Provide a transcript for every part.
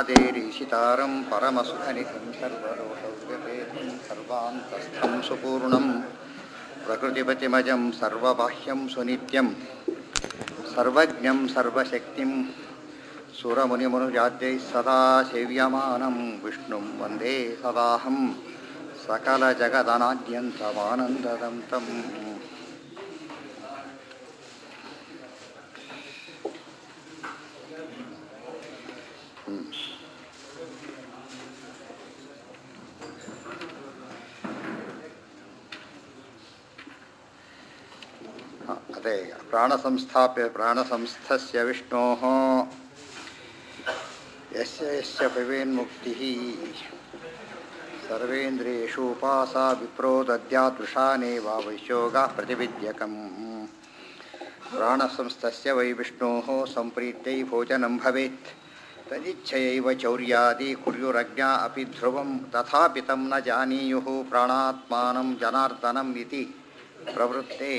ब्रह्मादेरीशितारं परमसुखनिधिं सर्वदोषव्यपेतं सर्वान्तस्थं सुपूर्णं प्रकृतिपतिमजं सर्वबाह्यं सुनित्यं सर्वज्ञं सर्वशक्तिं सुरमुनिमनुजाद्यैः सदा सेव्यमानं विष्णुं वन्दे सदाहं सकलजगदनाद्यन्तमानन्ददं तम् ಹ, ಅದೇ ಈಗ ಪ್ರಾಣಸಂಸ್ಥಾಪ್ಯ ಪ್ರಾಣಸಂಸ್ಥಸ್ಯ ವಿಷ್ಣೋः ಯಸ್ಯ ಯಸ್ಯ ಭವೇನ್ಮುಕ್ತಿः ಸರ್ವೇಂದ್ರಿಯೇಷು ಉಪಾಸಾ ವಿಪ್ರೋ ದದ್ಯಾದೃಶಾನೇವ ವೈಶ್ಯೋಗಃ ಪ್ರತಿವಿದ್ಯಕಂ ಪ್ರಾಣಸಂಸ್ಥಸ್ಯ ವೈ ವಿಷ್ಣೋः सम्प्रीत्यै भोजनं भवेत् तदिच्छयैव चौर्यादि कुर्युरज्ञा अपि ध्रुवं तथापि तं न जानीयुः प्राणात्मानं जनार्दनम् इति ಪ್ರವೃತ್ತೆ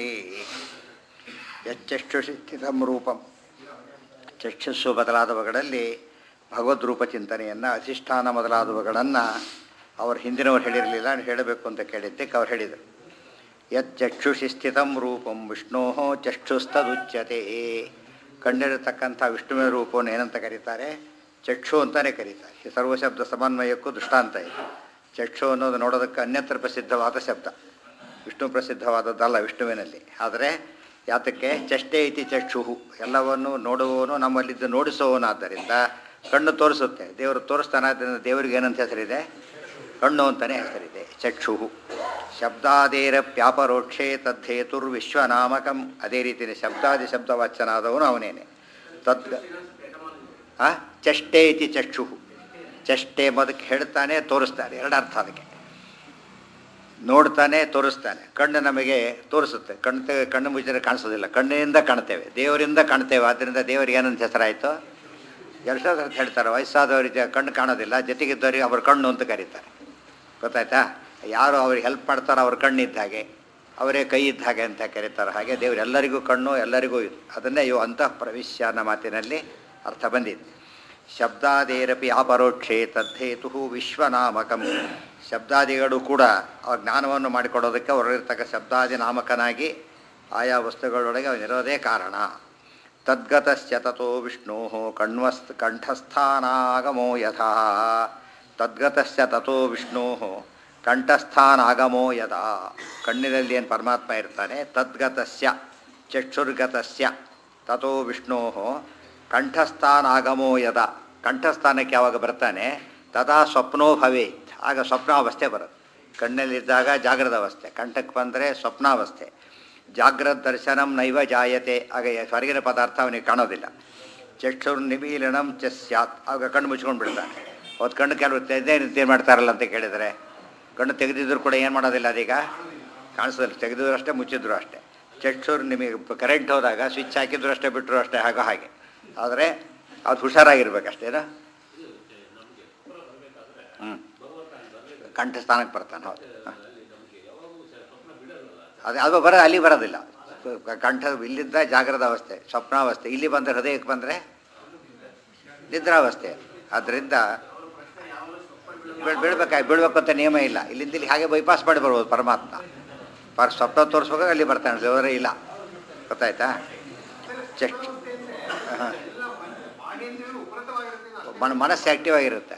ಯಚ್ಚಕ್ಷುಷಿ ಸ್ಥಿತಂ ರೂಪಂ ಚಕ್ಷಸ್ಸು ಮೊದಲಾದವುಗಳಲ್ಲಿ ಭಗವದ್ ರೂಪ ಚಿಂತನೆಯನ್ನು ಅಧಿಷ್ಠಾನ ಮೊದಲಾದವುಗಳನ್ನು ಅವರು ಹಿಂದಿನವರು ಹೇಳಿರಲಿಲ್ಲ ನಾನು ಹೇಳಬೇಕು ಅಂತ ಕೇಳಿದ್ದಕ್ಕೆ ಅವ್ರು ಹೇಳಿದರು ಯಚ್ಚಕ್ಷುಷಿ ಸ್ಥಿತಂ ರೂಪಂ ವಿಷ್ಣೋ ಚಕ್ಷುಸ್ತದುಚ್ಯತೆ ಕಣ್ಣಿರತಕ್ಕಂಥ ವಿಷ್ಣುವಿನ ರೂಪವನ್ನು ಏನಂತ ಕರೀತಾರೆ ಚಕ್ಷು ಅಂತಲೇ ಕರೀತಾರೆ ಈ ಸರ್ವಶಬ್ದ ಸಮನ್ವಯಕ್ಕೂ ದೃಷ್ಟಾಂತ ಇದೆ ಚಕ್ಷು ಅನ್ನೋದು ನೋಡೋದಕ್ಕೆ ಅನ್ಯತ್ರ ಪ್ರಸಿದ್ಧವಾದ ಶಬ್ದ ವಿಷ್ಣು ಪ್ರಸಿದ್ಧವಾದದ್ದಲ್ಲ ವಿಷ್ಣುವಿನಲ್ಲಿ ಆದರೆ ಯಾತಕ್ಕೆ ಚಷ್ಟೇ ಇತಿ ಚಕ್ಷುಹು ಎಲ್ಲವನ್ನು ನೋಡುವವನು ನಮ್ಮಲ್ಲಿದ್ದು ನೋಡಿಸುವವನಾದ್ದರಿಂದ ಕಣ್ಣು ತೋರಿಸುತ್ತೆ ದೇವರು ತೋರಿಸ್ತಾನೆ ಆದ್ದರಿಂದ ದೇವರಿಗೆ ಏನಂತ ಹೆಸರಿದೆ ಕಣ್ಣು ಅಂತಲೇ ಹೆಸರಿದೆ ಚಕ್ಷುಹು ಶಬ್ದಾದೇರಪ್ಯಾಪರೋಕ್ಷೇ ತದ್ದೇತುರ್ವಿಶ್ವನಾಮಕಂ ಅದೇ ರೀತಿಯ ಶಬ್ದಾದಿ ಶಬ್ದವಾಚನಾದವನು ಅವನೇನೆ ತದ್ ಆ ಚಷ್ಟೇ ಇತಿ ಚಕ್ಷುಹು ಚಷ್ಟೆ ಮೊದಕ್ಕೆ ಹೇಳ್ತಾನೆ ತೋರಿಸ್ತಾನೆ ಎರಡು ಅರ್ಥ ಅದಕ್ಕೆ ನೋಡ್ತಾನೆ ತೋರಿಸ್ತಾನೆ ಕಣ್ಣು ನಮಗೆ ತೋರಿಸುತ್ತೆ ಕಣ್ಣು ತೆ- ಕಣ್ಣು ಮುಚ್ಚಿದ್ರೆ ಕಾಣಿಸೋದಿಲ್ಲ ಕಣ್ಣಿನಿಂದ ಕಾಣ್ತೇವೆ ದೇವರಿಂದ ಕಾಣ್ತೇವೆ ಆದ್ದರಿಂದ ದೇವರಿಗೆ ಏನಂತ ಹೆಸರಾಯಿತು ಎರಡು ಅಂತ ಹೇಳ್ತಾರೆ ವಯಸ್ಸಾದವರಿಗೆ ಕಣ್ಣು ಕಾಣೋದಿಲ್ಲ ಜೊತೆಗಿದ್ದವರಿಗೆ ಅವ್ರ ಕಣ್ಣು ಅಂತ ಕರೀತಾರೆ ಗೊತ್ತಾಯ್ತಾ ಯಾರು ಅವ್ರಿಗೆ ಹೆಲ್ಪ್ ಮಾಡ್ತಾರೋ ಅವ್ರ ಕಣ್ಣಿದ್ದ ಹಾಗೆ ಅವರೇ ಕೈ ಇದ್ದ ಹಾಗೆ ಅಂತ ಕರೀತಾರೆ ಹಾಗೆ ದೇವರು ಎಲ್ಲರಿಗೂ ಕಣ್ಣು ಎಲ್ಲರಿಗೂ ಇದು ಅದನ್ನೇ ಇವು ಅಂತಃ ಪ್ರವಿಶ್ಯ ಅನ್ನೋ ಮಾತಿನಲ್ಲಿ ಅರ್ಥ ಬಂದಿದೆ ಶಬ್ದಾದೇರಪಿ ಅಪರೋಕ್ಷೇ ತದ್ದೇತು ವಿಶ್ವನಾಮಕಂ ಶಬ್ದಾದಿಗಳು ಕೂಡ ಆ ಜ್ಞಾನವನ್ನು ಮಾಡಿಕೊಡೋದಕ್ಕೆ ಹೊರಗಿರ್ತಕ್ಕ ಶಬ್ದಾದಿ ನಾಮಕನಾಗಿ ಆಯಾ ವಸ್ತುಗಳೊಳಗೆ ಅವನಿರೋದೇ ಕಾರಣ ತದ್ಗತಸ್ಯ ತಥೋ ವಿಷ್ಣೋ ಕಣ್ವಸ್ ಕಂಠಸ್ಥಾನಾಗಮೋ ಯಥಾ ತದ್ಗತಸ್ಯ ತಥೋ ವಿಷ್ಣೋ ಕಂಠಸ್ಥಾನಾಗಮೋ ಯಥಾ ಕಣ್ಣಿನಲ್ಲಿ ಏನು ಪರಮಾತ್ಮ ಇರ್ತಾನೆ ತದ್ಗತಸ್ಯ ಚಕ್ಷುರ್ಗತಸ್ಯ ತಥೋ ವಿಷ್ಣೋ ಕಂಠಸ್ಥಾನಾಗಮೋ ಯದ ಕಂಠಸ್ಥಾನಕ್ಕೆ ಯಾವಾಗ ಬರ್ತಾನೆ ತದಾ ಸ್ವಪ್ನೋ ಭವೇತ್ ಆಗ ಸ್ವಪ್ನಾವಸ್ಥೆ ಬರುತ್ತೆ ಕಣ್ಣಲ್ಲಿದ್ದಾಗ ಜಾಗ್ರದ ಅವಸ್ಥೆ ಕಂಠಕ್ಕೆ ಬಂದರೆ ಸ್ವಪ್ನಾವಸ್ಥೆ ಜಾಗ್ರತ್ ದರ್ಶನಂ ನೈವ ಜಾಯತೆ ಆಗ ಹೊರಗಿನ ಪದಾರ್ಥ ಅವನಿಗೆ ಕಾಣೋದಿಲ್ಲ ಚಕ್ಷುರ್ ನಿಮೀಲನಂ ಚ ಸ್ಯಾತ್ ಆಗ ಕಣ್ಣು ಮುಚ್ಕೊಂಡು ಬಿಡ್ತಾನೆ ಅವತ್ತು ಕಣ್ಣು ಕೆಲವು ತೆಗೆದೇ ನಿದ್ದೆ ಮಾಡ್ತಾರಲ್ಲ ಅಂತ ಕೇಳಿದರೆ ಕಣ್ಣು ತೆಗೆದಿದ್ರು ಕೂಡ ಏನು ಮಾಡೋದಿಲ್ಲ ಅದೀಗ ಕಾಣಿಸೋದಿಲ್ಲ ತೆಗೆದಿದ್ರು ಅಷ್ಟೇ ಮುಚ್ಚಿದ್ರು ಅಷ್ಟೇ ಚಕ್ಷುರ್ ನಿಮಗೆ ಕರೆಂಟ್ ಹೋದಾಗ ಸ್ವಿಚ್ ಹಾಕಿದ್ರು ಅಷ್ಟೇ ಬಿಟ್ಟರು ಅಷ್ಟೇ ಹಾಗೋ ಹಾಗೆ ಆದರೆ ಅದು ಹುಷಾರಾಗಿರ್ಬೇಕಷ್ಟೇನಾ ಹ್ಞೂ ಕಂಠಸ್ಥಾನಕ್ಕೆ ಬರ್ತಾನೆ ಹೌದು ಹ. ಅದೇ ಅದು ಬರ ಅಲ್ಲಿ ಬರೋದಿಲ್ಲ ಕಂಠ ಇಲ್ಲಿದ್ದ ಜಾಗ್ರದ ಅವಸ್ಥೆ ಸ್ವಪ್ನಾವಸ್ಥೆ ಇಲ್ಲಿ ಬಂದರೆ ಹೃದಯಕ್ಕೆ ಬಂದರೆ ನಿದ್ರಾವಸ್ಥೆ ಆದ್ದರಿಂದ ಬೀಳ್ ಬೀಳ್ಬೇಕಾಗಿ ಬೀಳ್ಬೇಕು ಅಂತ ನಿಯಮ ಇಲ್ಲ ಇಲ್ಲಿಂದ ಇಲ್ಲಿ ಹಾಗೆ ಬೈಪಾಸ್ ಮಾಡಿ ಬರ್ಬೋದು ಪರಮಾತ್ಮ ಪರ್ ಸ್ವಪ್ನ ತೋರಿಸ್ಬೇಕಾಗ ಅಲ್ಲಿ ಬರ್ತಾನೆ ದೇವರೇ ಇಲ್ಲ ಗೊತ್ತಾಯ್ತಾ ಚೆಸ್ಟ್ ಹಾಂ ಮನ ಮನಸ್ಸು ಆ್ಯಕ್ಟಿವ್ ಆಗಿರುತ್ತೆ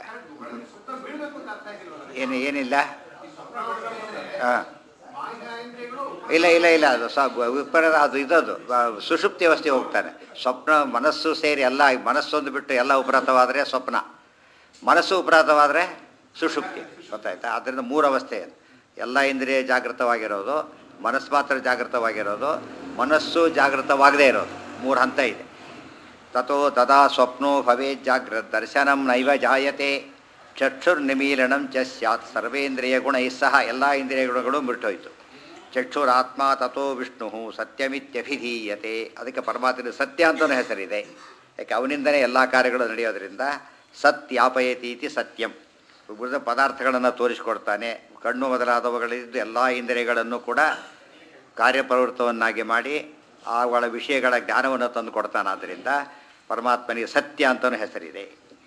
ಏನು ಏನಿಲ್ಲ ಹಾಂ ಇಲ್ಲ ಇಲ್ಲ ಇಲ್ಲ ಅದು ಸ ವಿಪರೀತ ಅದು ಇದದು ಬ- ಸುಷುಪ್ತಿ ಅವಸ್ಥೆ ಹೋಗ್ತಾನೆ ಸ್ವಪ್ನ ಮನಸ್ಸು ಸೇರಿ ಎಲ್ಲ ಮನಸ್ಸೊಂದು ಬಿಟ್ಟು ಎಲ್ಲ ಉಪರಾತವಾದರೆ ಸ್ವಪ್ನ ಮನಸ್ಸು ಉಪರಾತವಾದರೆ ಸುಷುಪ್ತಿ ಗೊತ್ತಾಯ್ತಾ ಅದರಿಂದ ಮೂರು ಅವಸ್ಥೆ ಇದೆ ಎಲ್ಲ ಇಂದ್ರಿಯ ಜಾಗೃತವಾಗಿರೋದು ಮನಸ್ಸು ಮಾತ್ರ ಜಾಗೃತವಾಗಿರೋದು ಮನಸ್ಸು ಜಾಗೃತವಾಗದೇ ಇರೋದು ಮೂರು ಹಂತ ಇದೆ ತಥೋ ತದಾ ಸ್ವಪ್ನೋ ಭವೇತ್ ಜಾಗ್ರತ್ ದರ್ಶನಂ ನೈವ ಜಾಯತೆ ಚಕ್ಷುರ್ನಿಮೀಲನಂ ಚ ಸ್ಯಾತ್ ಸರ್ವೇಂದ್ರಿಯ ಗುಣ ಸಹ ಎಲ್ಲ ಇಂದ್ರಿಯ ಗುಣಗಳು ಬಿಟ್ಟೋಯ್ತು ಚಕ್ಷುರಾತ್ಮ ತಥೋ ವಿಷ್ಣು ಸತ್ಯಮಿತ್ಯಭಿಧೀಯತೆ ಅದಕ್ಕೆ ಪರಮಾತ್ಮನ ಸತ್ಯ ಅಂತಲೂ ಹೆಸರಿದೆ ಯಾಕೆ ಅವನಿಂದಲೇ ಎಲ್ಲ ಕಾರ್ಯಗಳು ನಡೆಯೋದ್ರಿಂದ ಸತ್ಯಾಪಯತಿ ಇತಿ ಸತ್ಯಂ ಉಳಿದ ಪದಾರ್ಥಗಳನ್ನು ತೋರಿಸಿಕೊಡ್ತಾನೆ ಕಣ್ಣು ಮೊದಲಾದವುಗಳಿದ್ದು ಎಲ್ಲ ಇಂದ್ರಿಯಗಳನ್ನು ಕೂಡ ಕಾರ್ಯಪ್ರವೃತ್ತವನ್ನಾಗಿ ಮಾಡಿ ಅವುಗಳ ವಿಷಯಗಳ ಜ್ಞಾನವನ್ನು ತಂದು ಕೊಡ್ತಾನಾದ್ದರಿಂದ ಪರಮಾತ್ಮನಿಗೆ ಸತ್ಯ ಅಂತಲೂ ಹೆಸರಿದೆ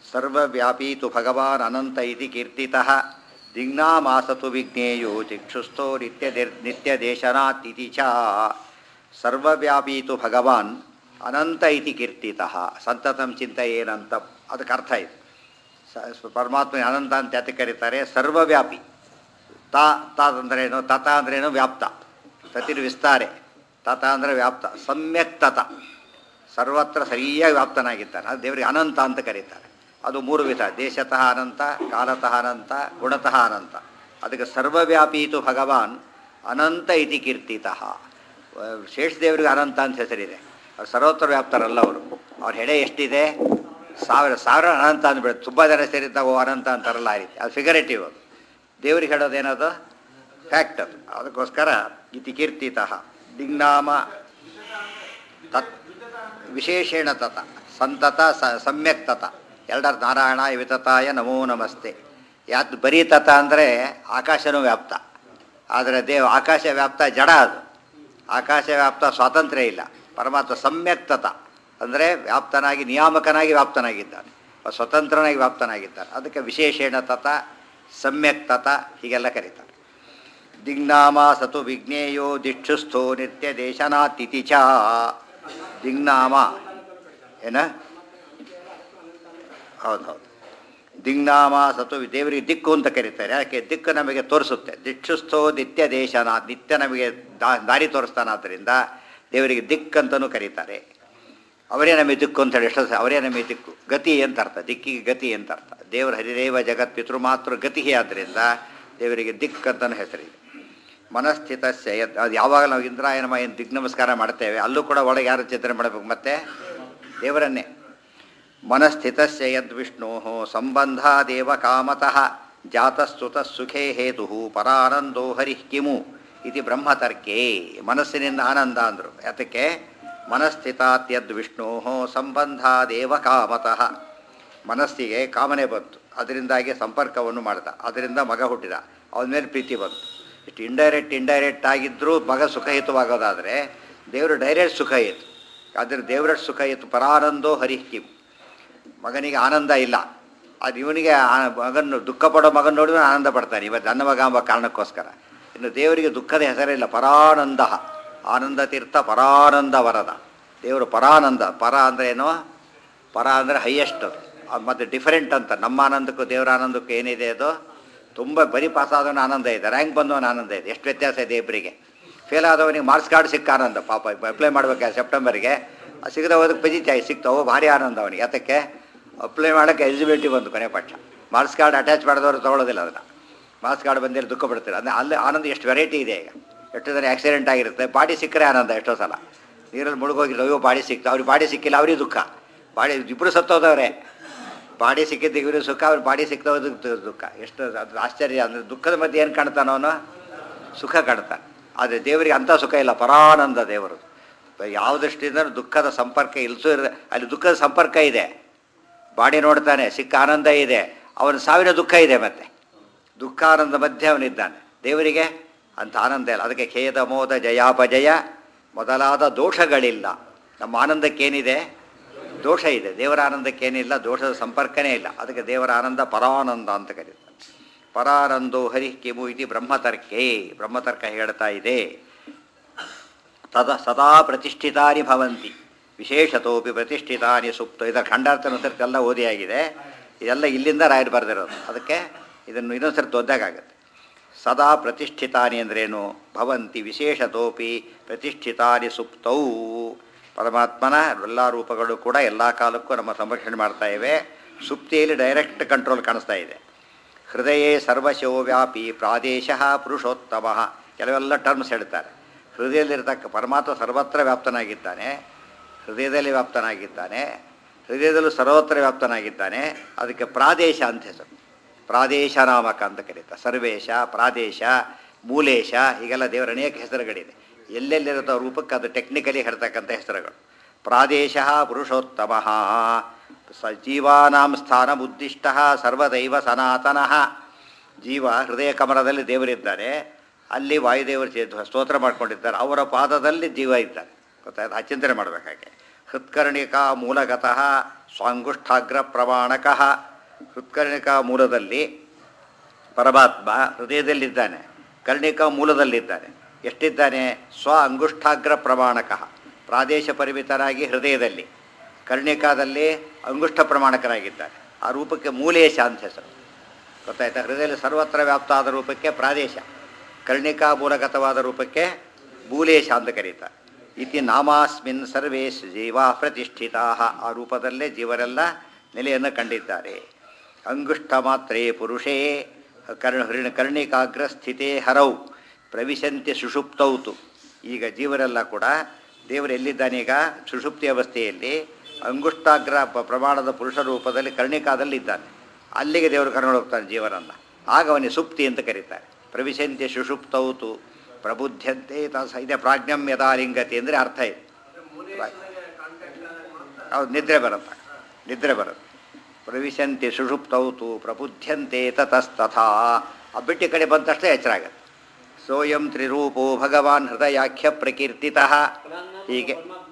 ಸರ್ವವ್ಯಾಪೀ ತು ಭಗವಾನ್ ಅನಂತ ಇತಿ ಕೀರ್ತಿತಃ ದಿಗ್ನಾಮಾಸತು ವಿಜ್ಞೇಯೋ ಚಿಕ್ಷುಸ್ಥೋ ನಿತ್ಯ ನಿತ್ಯದೇಶನಾತ್ ಇತಿ ಚ ಸರ್ವವ್ಯಾಪೀ ತು ಭಗವಾನ್ ಅನಂತ ಇತಿ ಕೀರ್ತಿತಃ ಸಂತತಂ ಚಿಂತೆಯೇನಂತ ಅದಕ್ಕೆ ಅರ್ಥ ಇದೆ ಸ ಪರಮಾತ್ಮ ಅನಂತ ಅಂತ ಯಾತಕ್ಕೆ ಕರೀತಾರೆ ಸರ್ವವ್ಯಾಪಿ ತ ತಾತ್ ಅಂದ್ರೇನು ತತ ಅಂದ್ರೇನು ವ್ಯಾಪ್ತ ತತಿರ್ ವಿಸ್ತಾರೆ ತತ ಅಂದರೆ ವ್ಯಾಪ್ತ ಸಮ್ಯಕ್ ತತ ಸರ್ವತ್ರ ಸರಿಯಾಗಿ ವ್ಯಾಪ್ತನಾಗಿದ್ದಾನೆ ಅದು ದೇವರಿಗೆ ಅನಂತ ಅಂತ ಕರೀತಾರೆ ಅದು ಮೂರು ವಿಧ ದೇಶತಃ ಅನಂತ ಕಾಲತಃ ಅನಂತ ಗುಣತಃ ಅನಂತ ಅದಕ್ಕೆ ಸರ್ವವ್ಯಾಪೀತು ಭಗವಾನ್ ಅನಂತ ಇತಿ ಕೀರ್ತಿತಃ ಶೇಷದೇವರಿಗೆ ಅನಂತ ಅಂತ ಹೆಸರಿದೆ ಅವ್ರು ಸರ್ವತ್ರ ವ್ಯಾಪ್ತರಲ್ಲ ಅವರು ಅವ್ರ ಹೆಡೆ ಎಷ್ಟಿದೆ ಸಾವಿರ ಸಾವಿರ ಅನಂತ ಅಂದ್ಬಿಡುತ್ತೆ ತುಂಬ ಜನ ಸೇರಿದ್ದಾಗ ಓ ಅನಂತ ಅಂತಾರಲ್ಲ ಆ ರೀತಿ ಅದು ಫಿಗರೇಟಿವ್ ಅದು ದೇವ್ರಿಗೆ ಹೇಳೋದೇನದು ಫ್ಯಾಕ್ಟ್ ಅದು ಅದಕ್ಕೋಸ್ಕರ ಇತಿ ಕೀರ್ತಿತಃ ದಿಗ್ನಾಮ ತತ್ ವಿಶೇಷೇಣ ತತ ಸಂತತ ಸ ಸಮ್ಯಕ್ ತತ ಎರಡರ ನಾರಾಯಣ ವಿತತಾಯ ನಮೋ ನಮಸ್ತೆ ಯಾತ್ ಬರೀ ತತ ಅಂದರೆ ಆಕಾಶನೂ ವ್ಯಾಪ್ತ ಆದರೆ ದೇವ ಆಕಾಶ ವ್ಯಾಪ್ತ ಜಡ ಅದು ಆಕಾಶ ವ್ಯಾಪ್ತ ಸ್ವಾತಂತ್ರ್ಯ ಇಲ್ಲ ಪರಮಾತ್ಮ ಸಮ್ಯಕ್ ತತ ಅಂದರೆ ವ್ಯಾಪ್ತನಾಗಿ ನಿಯಾಮಕನಾಗಿ ವ್ಯಾಪ್ತನಾಗಿದ್ದಾನೆ ಸ್ವತಂತ್ರನಾಗಿ ವ್ಯಾಪ್ತನಾಗಿದ್ದಾನೆ ಅದಕ್ಕೆ ವಿಶೇಷೇಣ ತತ ಸಮ್ಯಕ್ ತತ ಹೀಗೆಲ್ಲ ಕರೀತಾರೆ ದಿಗ್ನಾಮ ಸತು ವಿಜ್ಞೇಯೋ ದಿಕ್ಷುಸ್ಥೋ ನಿತ್ಯ ದೇಶನಾತಿಥಿ ಚ ದಿಗ್ನಾಮ ಏನ ಹೌದು ಹೌದು ದಿಗ್ನಾಮ ಸತು ದೇವರಿಗೆ ದಿಕ್ಕು ಅಂತ ಕರೀತಾರೆ ಯಾಕೆ ದಿಕ್ಕು ನಮಗೆ ತೋರಿಸುತ್ತೆ ದಿಕ್ಷುಸ್ಥೋ ನಿತ್ಯ ದೇಶನ ನಿತ್ಯ ನಮಗೆ ದಾ- ದಾರಿ ತೋರಿಸ್ತಾನಾದ್ದರಿಂದ ದೇವರಿಗೆ ದಿಕ್ಕಂತನೂ ಕರೀತಾರೆ ಅವರೇ ನಮಗೆ ದಿಕ್ಕು ಅಂತ ಹೇಳಿ ಎಷ್ಟೋ ಸಲ ಅವರೇ ನಮಗೆ ದಿಕ್ಕು ಗತಿ ಅಂತ ಅರ್ಥ ದಿಕ್ಕಿಗೆ ಗತಿ ಅಂತ ಅರ್ಥ ದೇವರ ಹರಿದೇವ ಜಗತ್ ಪಿತೃಮಾತೃ ಗತಿಗೆ ಆದ್ದರಿಂದ ದೇವರಿಗೆ ದಿಕ್ ಅಂತಲೂ ಹೆಸರಿದೆ ಮನಸ್ಥಿತಸ್ಯ ಯತ್ ಅದು ಯಾವಾಗ ನಾವು ಇಂದ್ರಾಯನಮ ಏನು ದಿಗ್ ನಮಸ್ಕಾರ ಮಾಡ್ತೇವೆ ಅಲ್ಲೂ ಕೂಡ ಒಳಗೆ ಯಾರು ಚಿಂತನೆ ಮಾಡಬೇಕು ಮತ್ತೆ ದೇವರನ್ನೇ ಮನಸ್ಥಿತಸ್ಯ ಯದ್ ವಿಷ್ಣೋ ಸಂಬಂಧಾದೇವ ಕಾಮತಃ ಜಾತಸ್ತುತ ಸುಖೇ ಹೇತು ಪರಾನಂದೋ ಹರಿಃ ಕಿಮು ಇತಿ ಬ್ರಹ್ಮತರ್ಕೇ ಮನಸ್ಸಿನಿಂದ ಆನಂದ ಅಂದರು ಯಾತಕ್ಕೆ ಮನಸ್ಥಿತಾತ್ ಯದ್ ವಿಷ್ಣೋ ಸಂಬಂಧಾದೇವ ಕಾಮತಃ ಮನಸ್ಸಿಗೆ ಕಾಮನೆ ಬಂತು ಅದರಿಂದಾಗಿ ಸಂಪರ್ಕವನ್ನು ಮಾಡ್ದ ಅದರಿಂದ ಮಗ ಹುಟ್ಟಿದ ಅವನ ಮೇಲೆ ಪ್ರೀತಿ ಬಂತು ಇಷ್ಟು ಇಂಡೈರೆಕ್ಟ್ ಇಂಡೈರೆಕ್ಟ್ ಆಗಿದ್ದರೂ ಮಗ ಸುಖಹಿತವಾಗೋದಾದರೆ ದೇವರು ಡೈರೆಕ್ಟ್ ಸುಖ ಇತ್ತು ಆದರೆ ದೇವರ ಸುಖ ಇತ್ತು ಪರಾನಂದೋ ಹರಿಃ ಕಿಮ್ ಮಗನಿಗೆ ಆನಂದ ಇಲ್ಲ ಅದು ಇವನಿಗೆ ಆ- ಮಗನ್ನು ದುಃಖ ಪಡೋ ಮಗನ ನೋಡಿದ್ರೆ ಆನಂದ ಪಡ್ತಾನೆ ಇವತ್ತು ನನ್ನ ಮಗ ಎಂಬ ಕಾರಣಕ್ಕೋಸ್ಕರ ಇನ್ನು ದೇವರಿಗೆ ದುಃಖದ ಹೆಸರಿಲ್ಲ ಪರಾನಂದ ಆನಂದ ತೀರ್ಥ ಪರಾನಂದ ವರದ ದೇವರು ಪರಾನಂದ ಪರ ಅಂದರೆ ಏನು ಪರ ಅಂದರೆ ಹೈಯೆಸ್ಟ್ ಅದು ಅದು ಮತ್ತು ಡಿಫರೆಂಟ್ ಅಂತ ನಮ್ಮ ಆನಂದಕ್ಕೂ ದೇವರ ಆನಂದಕ್ಕೂ ಏನಿದೆ ಅದು ತುಂಬ ಬರೀ ಪಾಸ್ ಆದವನ ಆನಂದ ಇದೆ ರ್ಯಾಂಕ್ ಬಂದವನ ಆನಂದ ಇದೆ ಎಷ್ಟು ವ್ಯತ್ಯಾಸ ಇದೆ ಇಬ್ಬರಿಗೆ ಫೇಲ್ ಆದವನಿಗೆ ಮಾರ್ಕ್ಸ್ ಕಾರ್ಡ್ ಸಿಕ್ಕ ಆನಂದ ಪಾಪ ಅಪ್ಲೈ ಮಾಡ್ಬೇಕಾದ್ರೆ ಸೆಪ್ಟೆಂಬರ್ಗೆ ಅದು ಸಿಗದೆ ಹೋದಕ್ಕೆ ಪಜಿತಾಯಿ ಸಿಕ್ತಾವೋ ಭಾರಿ ಆನಂದ ಅವನಿಗೆ ಯಾತಕ್ಕೆ ಅಪ್ಲೈ ಮಾಡೋಕ್ಕೆ ಎಲಿಜಿಬಿಲಿಟಿ ಬಂತು ಕೊನೆ ಪಕ್ಷ ಮಾರ್ಕ್ಸ್ ಕಾರ್ಡ್ ಅಟ್ಯಾಚ್ ಮಾಡಿದವರು ತೊಗೊಳ್ಳೋದಿಲ್ಲ ಅದನ್ನು ಮಾರ್ಕ್ಸ್ ಕಾರ್ಡ್ ಬಂದಿರೋ ದುಃಖ ಪಡ್ತಾರೆ ಅಂದರೆ ಅಲ್ಲಿ ಆನಂದ ಎಷ್ಟು ವೆರೈಟಿ ಇದೆ ಈಗ ಎಷ್ಟು ಜನ ಆಕ್ಸಿಡೆಂಟ್ ಆಗಿರುತ್ತೆ ಬಾಡಿ ಸಿಕ್ಕರೆ ಆನಂದ ಎಷ್ಟೋ ಸಲ ನೀರಲ್ಲಿ ಮುಳುಗೋಗಿಲ್ಲ ಅಯ್ಯೋ ಬಾಡಿ ಸಿಕ್ತು ಅವ್ರಿಗೆ ಬಾಡಿ ಸಿಕ್ಕಿಲ್ಲ ಅವ್ರಿಗೆ ದುಃಖ ಬಾಡಿ ಇಬ್ಬರು ಸತ್ತೋದವ್ರೆ ಬಾಡಿ ಸಿಕ್ಕಿದ್ದು ಇವರು ಸುಖ ಅವ್ರ ಬಾಡಿ ಸಿಕ್ತೋದಕ್ಕೆ ದುಃಖ ಎಷ್ಟು ಅದು ಆಶ್ಚರ್ಯ ಅಂದರೆ ದುಃಖದ ಮಧ್ಯೆ ಏನು ಕಾಣ್ತಾನೋ ಅವನು ಸುಖ ಕಾಣ್ತಾನೆ ಆದರೆ ದೇವರಿಗೆ ಅಂಥ ಸುಖ ಇಲ್ಲ ಪರಾನಂದ ದೇವರು ಯಾವ ದೃಷ್ಟಿಯಿಂದ ದುಃಖದ ಸಂಪರ್ಕ ಇಲ್ಸೂ ಇರ ಅಲ್ಲಿ ದುಃಖದ ಸಂಪರ್ಕ ಇದೆ ಬಾಡಿ ನೋಡ್ತಾನೆ ಸಿಕ್ಕ ಆನಂದ ಇದೆ ಅವನ ಸಾವಿನ ದುಃಖ ಇದೆ ಮತ್ತೆ ದುಃಖಾನಂದ ಮಧ್ಯೆ ಅವನಿದ್ದಾನೆ ದೇವರಿಗೆ ಅಂತ ಆನಂದ ಇಲ್ಲ ಅದಕ್ಕೆ ಖೇದ ಮೋದ ಜಯಾಪಜಯ ಮೊದಲಾದ ದೋಷಗಳಿಲ್ಲ ನಮ್ಮ ಆನಂದಕ್ಕೇನಿದೆ ದೋಷ ಇದೆ ದೇವರ ಆನಂದಕ್ಕೇನಿಲ್ಲ ದೋಷದ ಸಂಪರ್ಕನೇ ಇಲ್ಲ ಅದಕ್ಕೆ ದೇವರ ಆನಂದ ಪರಾನಂದ ಅಂತ ಕರೀತಾರೆ ಪರಾನಂದೋ ಹರಿ ಕಿಮು ಇತಿ ಬ್ರಹ್ಮತರ್ಕೇ ಬ್ರಹ್ಮತರ್ಕ ಹೇಳ್ತಾ ಇದೆ ತದ ಸದಾ ಪ್ರತಿಷ್ಠಿತಾನಿ ಭವಂತಿ ವಿಶೇಷತೋಪಿ ಪ್ರತಿಷ್ಠಿತಾನಿ ಸುಪ್ತ ಇದರ ಖಂಡಾರ್ಥನ ಎಲ್ಲ ಓದಿಯಾಗಿದೆ ಇದೆಲ್ಲ ಇಲ್ಲಿಂದ ರಾಯರು ಬರೆದಿರೋದು ಅದಕ್ಕೆ ಇದನ್ನು ಇನ್ನೊಂದು ಸರ್ತಿ ಓದ್ದಾಗುತ್ತೆ ಸದಾ ಪ್ರತಿಷ್ಠಿತಾನಿ ಅಂದ್ರೇನು ಭವಂತಿ ವಿಶೇಷತೋಪಿ ಪ್ರತಿಷ್ಠಿತಾನಿ ಸುಪ್ತೌ ಪರಮಾತ್ಮನ ಎಲ್ಲ ರೂಪಗಳು ಕೂಡ ಎಲ್ಲ ಕಾಲಕ್ಕೂ ನಮ್ಮ ಸಂರಕ್ಷಣೆ ಮಾಡ್ತಾ ಇವೆ ಸುಪ್ತಿಯಲ್ಲಿ ಡೈರೆಕ್ಟ್ ಕಂಟ್ರೋಲ್ ಕಾಣಿಸ್ತಾ ಇದೆ ಹೃದಯೇ ಸರ್ವಶೋ ವ್ಯಾಪಿ ಪ್ರಾದೇಶ ಪುರುಷೋತ್ತಮ ಕೆಲವೆಲ್ಲ ಟರ್ಮ್ಸ್ ಹೇಳ್ತಾರೆ ಹೃದಯದಲ್ಲಿರ್ತಕ್ಕ ಪರಮಾತ್ಮ ಸರ್ವತ್ರ ವ್ಯಾಪ್ತನಾಗಿದ್ದಾನೆ ಹೃದಯದಲ್ಲಿ ವ್ಯಾಪ್ತನಾಗಿದ್ದಾನೆ ಹೃದಯದಲ್ಲೂ ಸರ್ವತ್ರ ವ್ಯಾಪ್ತನಾಗಿದ್ದಾನೆ ಅದಕ್ಕೆ ಪ್ರಾದೇಶ ಅಂತ ಹೆಸರು ಪ್ರಾದೇಶ ನಾಮಕ ಅಂತ ಕರೀತಾರೆ ಸರ್ವೇಶ ಪ್ರಾದೇಶ ಮೂಲೇಶ ಹೀಗೆಲ್ಲ ದೇವರ ಅನೇಕ ಹೆಸರುಗಳಿದೆ ಎಲ್ಲೆಲ್ಲಿರುತ್ತೋ ರೂಪಕ್ಕೆ ಅದು ಟೆಕ್ನಿಕಲಿ ಹೇಳ್ತಕ್ಕಂಥ ಹೆಸರುಗಳು ಪ್ರಾದೇಶ ಪುರುಷೋತ್ತಮ ಸ ಜೀವಾನಾಂ ಸ್ಥಾನ ಉದ್ದಿಷ್ಟ ಸರ್ವದೈವ ಸನಾತನಃ ಜೀವ ಹೃದಯ ಕಮಲದಲ್ಲಿ ದೇವರಿದ್ದಾರೆ ಅಲ್ಲಿ ವಾಯುದೇವರು ಚೇ- ಸ್ತೋತ್ರ ಮಾಡ್ಕೊಂಡಿದ್ದಾರೆ ಅವರ ಪಾದದಲ್ಲಿ ಜೀವ ಇದ್ದಾರೆ ಗೊತ್ತಾಯ್ತು ಆ ಚಿಂತನೆ ಮಾಡಬೇಕಾಗೆ ಹೃತ್ಕರ್ಣಿಕ ಮೂಲಗತಃ ಸ್ವಾಂಗುಷ್ಠಾಗ್ರ ಪ್ರಮಾಣಕಃ ಹೃತ್ಕರ್ಣಿಕಾ ಮೂಲದಲ್ಲಿ ಪರಮಾತ್ಮ ಹೃದಯದಲ್ಲಿದ್ದಾನೆ ಕರ್ಣಿಕಾ ಮೂಲದಲ್ಲಿದ್ದಾನೆ ಎಷ್ಟಿದ್ದಾನೆ ಸ್ವ ಅಂಗುಷ್ಠಾಗ್ರ ಪ್ರಮಾಣಕಃ ಪ್ರಾದೇಶ ಪರಿಮಿತರಾಗಿ ಹೃದಯದಲ್ಲಿ ಕರ್ಣಿಕಾದಲ್ಲಿ ಅಂಗುಷ್ಠ ಪ್ರಮಾಣಕರಾಗಿದ್ದಾನೆ ಆ ರೂಪಕ್ಕೆ ಮೂಲೇಶ ಅಂತ ಹೆಸರು ಗೊತ್ತಾಯ್ತಾ ಹೃದಯದಲ್ಲಿ ಸರ್ವತ್ರ ವ್ಯಾಪ್ತ ಆದ ರೂಪಕ್ಕೆ ಪ್ರಾದೇಶ ಕರ್ಣಿಕಾ ಮೂಲಗತವಾದ ರೂಪಕ್ಕೆ ಮೂಲೇಶ ಅಂತ ಕರೀತಾರೆ ಇತಿ ನಾಮಾಸ್ಮಿನ್ ಸರ್ವೇಶ್ ಜೀವ ಪ್ರತಿಷ್ಠಿತಾ ಆ ರೂಪದಲ್ಲೇ ಜೀವರೆಲ್ಲ ನೆಲೆಯನ್ನು ಕಂಡಿದ್ದಾರೆ ಅಂಗುಷ್ಠ ಮಾತ್ರೇ ಪುರುಷೇ ಕರ್ಣ ಹೃಣ ಕರ್ಣಿಕಾಗ್ರ ಸ್ಥಿತೇ ಹರೌ ಪ್ರವಿಶಂತಿ ಸುಷುಪ್ತೌತು ಈಗ ಜೀವರೆಲ್ಲ ಕೂಡ ದೇವರು ಎಲ್ಲಿದ್ದಾನೀಗ ಸುಷುಪ್ತಿ ಅವಸ್ಥೆಯಲ್ಲಿ ಅಂಗುಷ್ಠಾಗ್ರ ಪ- ಪ್ರಮಾಣದ ಪುರುಷ ರೂಪದಲ್ಲಿ ಕರ್ಣಿಕಾದಲ್ಲಿ ಇದ್ದಾನೆ ಅಲ್ಲಿಗೆ ದೇವರು ಕರ್ಕೊಂಡು ಹೋಗ್ತಾನೆ ಜೀವನನ್ನು ಆಗ ಅವನಿಗೆ ಸುಪ್ತಿ ಅಂತ ಕರೀತಾರೆ ಪ್ರವಿಶಂತಿ ಸುಷುಪ್ತೌತು ಪ್ರಬುದ್ಧಂತೆ ತಾಸ ಇದೆ ಪ್ರಾಜ್ಞಂ ಯದಾಲಿಂಗತಿ ಅಂದರೆ ಅರ್ಥ ಇದೆ ಹೌದು ನಿದ್ರೆ ಬರುತ್ತೆ ನಿದ್ರೆ ಬರುತ್ತೆ ಪ್ರವಿಶಂತಿ ಸುಷುಪ್ತೌತು ಪ್ರಬುದ್ಧಂತೆ ತತಸ್ತಥಾ ಆ ಬಿಟ್ಟಿ ಕಡೆ ಬಂದ ತಕ್ಷಣ ಎಚ್ಚರ ಆಗುತ್ತೆ ಸೋಯಂ ತ್ರಿರೂಪೋ ಭಗವಾನ್ ಹೃದಯಾಖ್ಯ ಪ್ರಕೀರ್ತಿತಃ ಹೀಗೆ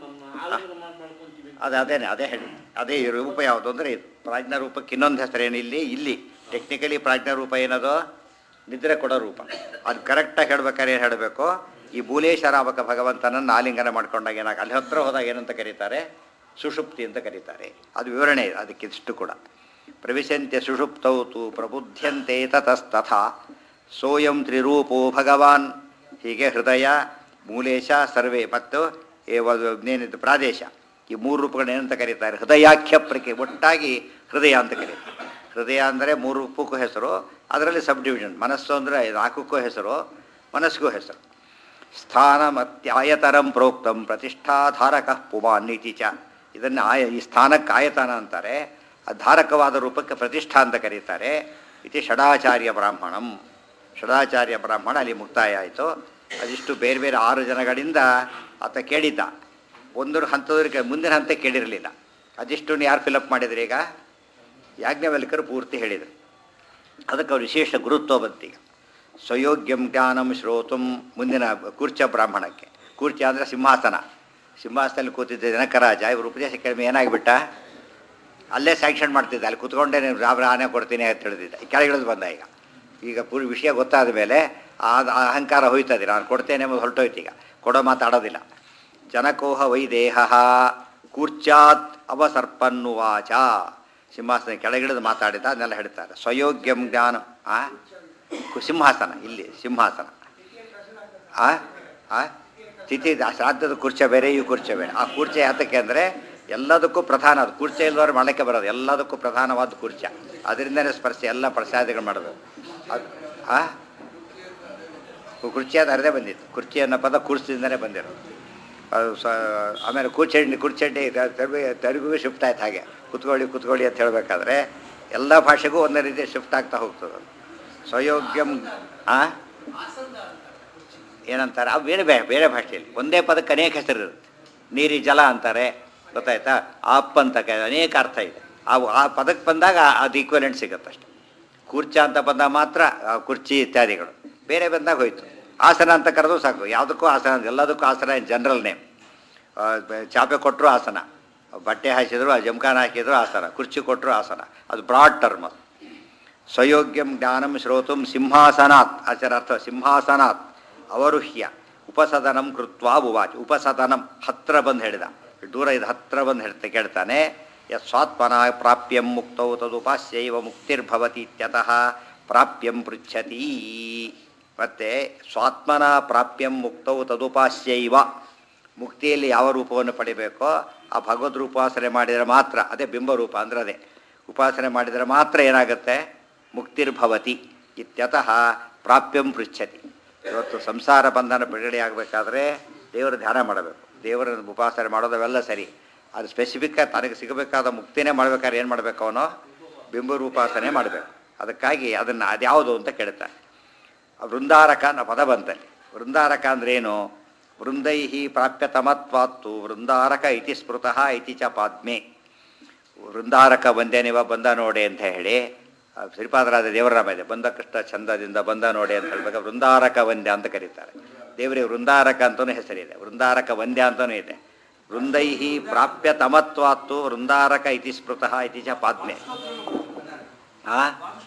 ಅದು ಅದೇನೆ ಅದೇ ಹೇಳಿ ಅದೇ ಈ ರೂಪ ಯಾವುದು ಅಂದರೆ ಇದು ಪ್ರಾಜ್ಞಾ ರೂಪಕ್ಕೆ ಇನ್ನೊಂದು ಹೆಸರೇನು ಇಲ್ಲಿ ಇಲ್ಲಿ ಟೆಕ್ನಿಕಲಿ ಪ್ರಾಜ್ಞಾ ರೂಪ ಏನದು ನಿದ್ರೆ ಕೊಡೋ ರೂಪ ಅದು ಕರೆಕ್ಟಾಗಿ ಹೇಳ್ಬೇಕಾದ್ರೆ ಏನು ಹೇಳಬೇಕು ಈ ಭೂಲೇಶರಾಮಕ ಭಗವಂತನನ್ನು ಆಲಿಂಗನ ಮಾಡ್ಕೊಂಡಾಗ ಏನಾಗ ಅಲ್ಲಿ ಹತ್ರ ಹೋದಾಗ ಏನಂತ ಕರೀತಾರೆ ಸುಷುಪ್ತಿ ಅಂತ ಕರೀತಾರೆ ಅದು ವಿವರಣೆ ಇದೆ ಅದಕ್ಕೆ ಇಷ್ಟು ಕೂಡ ಪ್ರವಿಶಂತ್ಯ ಸುಷುಪ್ತೌತು ಪ್ರಬುದ್ಧಂತೆ ತತಸ್ತಥಾ ಸೋಯಂ ತ್ರಿರೂಪೋ ಭಗವಾನ್ ಹೀಗೆ ಹೃದಯ ಮೂಲೇಶ ಸರ್ವೇ ಮತ್ತು ಏವ- ಏನಿದ್ದು ಪ್ರಾದೇಶ ಈ ಮೂರು ರೂಪಗಳನ್ನ ಏನಂತ ಕರೀತಾರೆ ಹೃದಯಾಖ್ಯ ಪ್ರಕೆ ಒಟ್ಟಾಗಿ ಹೃದಯ ಅಂತ ಕರೀತಾರೆ ಹೃದಯ ಅಂದರೆ ಮೂರು ರೂಪಕ್ಕೂ ಹೆಸರು ಅದರಲ್ಲಿ ಸಬ್ ಡಿವಿಷನ್ ಮನಸ್ಸು ಅಂದರೆ ನಾಲ್ಕಕ್ಕೂ ಹೆಸರು ಮನಸ್ಸಿಗೂ ಹೆಸರು ಸ್ಥಾನಮತ್ಯಾಯತರಂ ಪ್ರೋಕ್ತಂ ಪ್ರತಿಷ್ಠಾಧಾರಕ ಪುಮಾನ್ ನೀತಿ ಚ ಇದನ್ನು ಆಯ ಈ ಸ್ಥಾನಕ್ಕೆ ಆಯತನ ಅಂತಾರೆ ಆ ಧಾರಕವಾದ ರೂಪಕ್ಕೆ ಪ್ರತಿಷ್ಠಾ ಅಂತ ಕರೀತಾರೆ ಇತಿ ಷಡಾಚಾರ್ಯ ಬ್ರಾಹ್ಮಣಂ ಷಡಾಚಾರ್ಯ ಬ್ರಾಹ್ಮಣ ಅಲ್ಲಿ ಮುಕ್ತಾಯ ಆಯಿತು ಅದಿಷ್ಟು ಬೇರೆ ಬೇರೆ ಆರು ಜನಗಳಿಂದ ಆತ ಕೇಳಿದ್ದ ಒಂದು ಹಂತದವರಿಗೆ ಮುಂದಿನ ಹಂತ ಕೇಳಿರಲಿಲ್ಲ ಅದಿಷ್ಟು ಯಾರು ಫಿಲಪ್ ಮಾಡಿದ್ರು ಈಗ ಯಾಜ್ಞವಲ್ಕರು ಪೂರ್ತಿ ಹೇಳಿದರು ಅದಕ್ಕೆ ಅವ್ರು ವಿಶೇಷ ಗುರುತ್ವ ಬಂತೀಗ ಸ್ವಯೋಗ್ಯಂ ಜ್ಞಾನಂ ಶ್ರೋತುಂ ಮುಂದಿನ ಕೂರ್ಚ ಬ್ರಾಹ್ಮಣಕ್ಕೆ ಕೂರ್ಚ ಅಂದರೆ ಸಿಂಹಾಸನ ಸಿಂಹಾಸನದಲ್ಲಿ ಕೂತಿದ್ದ ಜನಕರಾಜ ಇವರು ಉಪದೇಶ ಕೇಳಿದ್ರೆ ಏನಾಗಿಬಿಟ್ಟ ಅಲ್ಲೇ ಸ್ಯಾಂಕ್ಷನ್ ಮಾಡ್ತಿದ್ದ ಅಲ್ಲಿ ಕುತ್ಕೊಂಡೇ ನೀವು ರಾಬ್ರ ಆನೆ ಕೊಡ್ತೀನಿ ಅಂತ ಹೇಳಿದ್ದ ಕೆಳಗಿಳಿದು ಬಂದ ಈಗ ಈಗ ಪೂರ್ತಿ ವಿಷಯ ಗೊತ್ತಾದ ಮೇಲೆ ಆ ಆ ಅಹಂಕಾರ ಹೋಯ್ತದೆ ನಾನು ಕೊಡ್ತೇನೆ ಎಂಬುದು ಹೊರಟೋಯ್ತು ಈಗ ಕೊಡೋ ಮಾತಾಡೋದಿಲ್ಲ ಜನಕೋಹ ವೈದೇಹ ಕೂರ್ಚಾತ್ ಅವಸರ್ಪನ್ನುವಾಚ ಸಿಂಹಾಸನ ಕೆಳಗಿಳಿದು ಮಾತಾಡಿದ ಅದನ್ನೆಲ್ಲ ಹೇಳ್ತಾರೆ ಸ್ವಯೋಗ್ಯಂ ಜ್ಞಾನ ಆ ಕು- ಸಿಂಹಾಸನ ಇಲ್ಲಿ ಸಿಂಹಾಸನ ಆ ಆ ತಿಥಿ ದ- ಶ್ರಾದ್ದದ ಕುರ್ಚ ಬೇರೆ ಈ ಕುರ್ಚ ಬೇರೆ ಆ ಕುರ್ಚೆ ಯಾತಕ್ಕೆ ಅಂದರೆ ಎಲ್ಲದಕ್ಕೂ ಪ್ರಧಾನ ಅದು ಕುರ್ಚೆ ಇಲ್ದವ್ರು ಮಾಡಲಿಕ್ಕೆ ಬರೋದು ಎಲ್ಲದಕ್ಕೂ ಪ್ರಧಾನವಾದ ಕುರ್ಚ ಅದರಿಂದನೇ ಸ್ಪರ್ಶ ಎಲ್ಲ ಪ್ರಸಾದಗಳು ಮಾಡಬೇಕು ಅದು ಆ ಕುರ್ಚಿ ಅದು ಅರ್ಧೇ ಬಂದಿತ್ತು ಕುರ್ಚಿ ಅನ್ನೋ ಪದ ಕುರ್ಚಿದಿಂದನೇ ಬಂದಿರೋದು ಅದು ಸ ಆಮೇಲೆ ಕುರ್ಚಂಡಿ ಕುರ್ಚಂಡಿ ತೆರಿಗೆ ತೆರಿಗೂ ಶಿಫ್ಟ್ ಆಯ್ತು ಹಾಗೆ ಕುತ್ಕೊಳ್ಳಿ ಕುತ್ಕೊಳ್ಳಿ ಅಂತ ಹೇಳಬೇಕಾದ್ರೆ ಎಲ್ಲ ಭಾಷೆಗೂ ಒಂದೇ ರೀತಿ ಶಿಫ್ಟ್ ಆಗ್ತಾ ಹೋಗ್ತದೆ ಅದು. ಸ್ವಯೋಗ್ಯಂ ಆ ಏನಂತಾರೆ ಅವು ಬೇರೆ ಬೇರೆ ಬೇರೆ ಭಾಷೆಯಲ್ಲಿ ಒಂದೇ ಪದಕ್ಕೆ ಅನೇಕ ಹೆಸರು ಇರುತ್ತೆ ನೀರಿ ಜಲ ಅಂತಾರೆ ಗೊತ್ತಾಯ್ತಾ ಆಪ್ ಅಂತ ಕ- ಅನೇಕ ಅರ್ಥ ಇದೆ ಆ ಆ ಪದಕ್ಕೆ ಬಂದಾಗ ಅದು ಈಕ್ವಲೆಂಟ್ ಸಿಗುತ್ತೆ ಅಷ್ಟೆ ಕುರ್ಚ ಅಂತ ಬಂದಾಗ ಮಾತ್ರ ಆ ಕುರ್ಚಿ ಇತ್ಯಾದಿಗಳು ಬೇರೆ ಬಂದಾಗ ಹೋಯ್ತು ಆಸನ ಅಂತ ಕರೆದು ಸಾಕು ಯಾವುದಕ್ಕೂ ಆಸನ ಅಂತ ಎಲ್ಲದಕ್ಕೂ ಆಸನ ಜನರಲ್ ನೇಮ್ ಚಾಪೆ ಕೊಟ್ಟರು ಆಸನ ಬಟ್ಟೆ ಹಾಕಿದ್ರು ಆ ಜಮಖಾನ ಹಾಕಿದ್ರು ಆಸನ ಕುರ್ಚಿ ಕೊಟ್ಟರು ಆಸನ ಅದು ಬ್ರಾಡ್ ಟರ್ಮ್ ಅದು ಸ್ವಯೋಗ್ಯಂ ಜ್ಞಾನಂ ಶ್ರೋತುಂ ಸಿಂಹಾಸನಾತ್ ಆಚಾರ ಅರ್ಥ ಸಿಂಹಾಸನಾತ್ ಅವರುಹ್ಯ ಉಪಸದನಂ ಕೃತ್ವ ಉವಾಚ ಉಪಸದನಂ ಹತ್ರ ಬಂದು ಹೇಳಿದ ದೂರ ಇದು ಹತ್ರ ಬಂದು ಹೇಳ್ತಾ ಕೇಳ್ತಾನೆ ಯತ್ ಸ್ವಾತ್ಮನ ಪ್ರಾಪ್ಯಂ ಮುಕ್ತೌ ತದುಪಾಸ್ಯೈವ ಮುಕ್ತಿರ್ಭವತಿ ಇತ್ಯತಃ ಪ್ರಾಪ್ಯಂ ಪೃಚ್ಛತಿ ಮತ್ತು ಸ್ವಾತ್ಮನ ಪ್ರಾಪ್ಯಂ ಮುಕ್ತೌ ತದುಪಾಸ್ಯೈವ ಮುಕ್ತಿಯಲ್ಲಿ ಯಾವ ರೂಪವನ್ನು ಪಡಿಬೇಕೋ ಆ ಭಗವದ್ ರೂಪಾಸನೆ ಮಾಡಿದರೆ ಮಾತ್ರ ಅದೇ ಬಿಂಬರೂಪ ಅಂದ್ರೆ ಅದೇ ಉಪಾಸನೆ ಮಾಡಿದರೆ ಮಾತ್ರ ಏನಾಗುತ್ತೆ ಮುಕ್ತಿರ್ಭವತಿ ಇತ್ಯತಃ ಪ್ರಾಪ್ಯಂ ಪೃಚ್ಛತಿ ಇವತ್ತು ಸಂಸಾರ ಬಂಧನ ಬಿಡುಗಡೆ ಆಗಬೇಕಾದ್ರೆ ದೇವರ ಧ್ಯಾನ ಮಾಡಬೇಕು ದೇವರ ಉಪಾಸನೆ ಮಾಡೋದವೆಲ್ಲ ಸರಿ ಅದು ಸ್ಪೆಸಿಫಿಕ್ಕಾಗಿ ತನಗೆ ಸಿಗಬೇಕಾದ ಮುಕ್ತಿನೇ ಮಾಡ್ಬೇಕಾದ್ರೆ ಏನು ಮಾಡಬೇಕು ಅವನು ಬಿಂಬರೂಪಾಸನೆ ಮಾಡಬೇಕು ಅದಕ್ಕಾಗಿ ಅದನ್ನು ಅದ್ಯಾವುದು ಅಂತ ಕೇಳ್ತಾನೆ ವೃಂದಾರಕ ಅನ್ನೋ ಪದ ಬಂತಲ್ಲಿ ವೃಂದಾರಕ ಅಂದ್ರೇನು ವೃಂದೈ ಪ್ರಾಪ್ಯತಮತ್ವಾತ್ತು ವೃಂದಾರಕ ಇತಿ ಸ್ಮೃತಃ ಇತಿ ಚ ಪಾದ್ಮೆ ವೃಂದಾರಕ ಬಂದೆ ನೀವ ಬಂದ ನೋಡಿ ಅಂತ ಹೇಳಿ ಆ, ಶ್ರೀಪಾದರಾದ ದೇವರಾಮ ಇದೆ ಬಂದ ಕೃಷ್ಣ ಚಂದದಿಂದ ಬಂದ ನೋಡಿ ಅಂತ ಹೇಳ್ಬೇಕು ವೃಂದಾರಕ ವಂದ್ಯ ಅಂತ ಕರೀತಾರೆ ದೇವರಿಗೆ ವೃಂದಾರಕ ಅಂತಲೂ ಹೆಸರಿದೆ ವೃಂದಾರಕ ವಂದ್ಯ ಅಂತಲೂ ಇದೆ ವೃಂದೈ ಪ್ರಾಪ್ಯ ತಮತ್ವಾತ್ತು ವೃಂದಾರಕ ಇತಿ ಸ್ಮೃತಃ ಇತಿ ಚ ಪಾದ್ಮೆ ಆ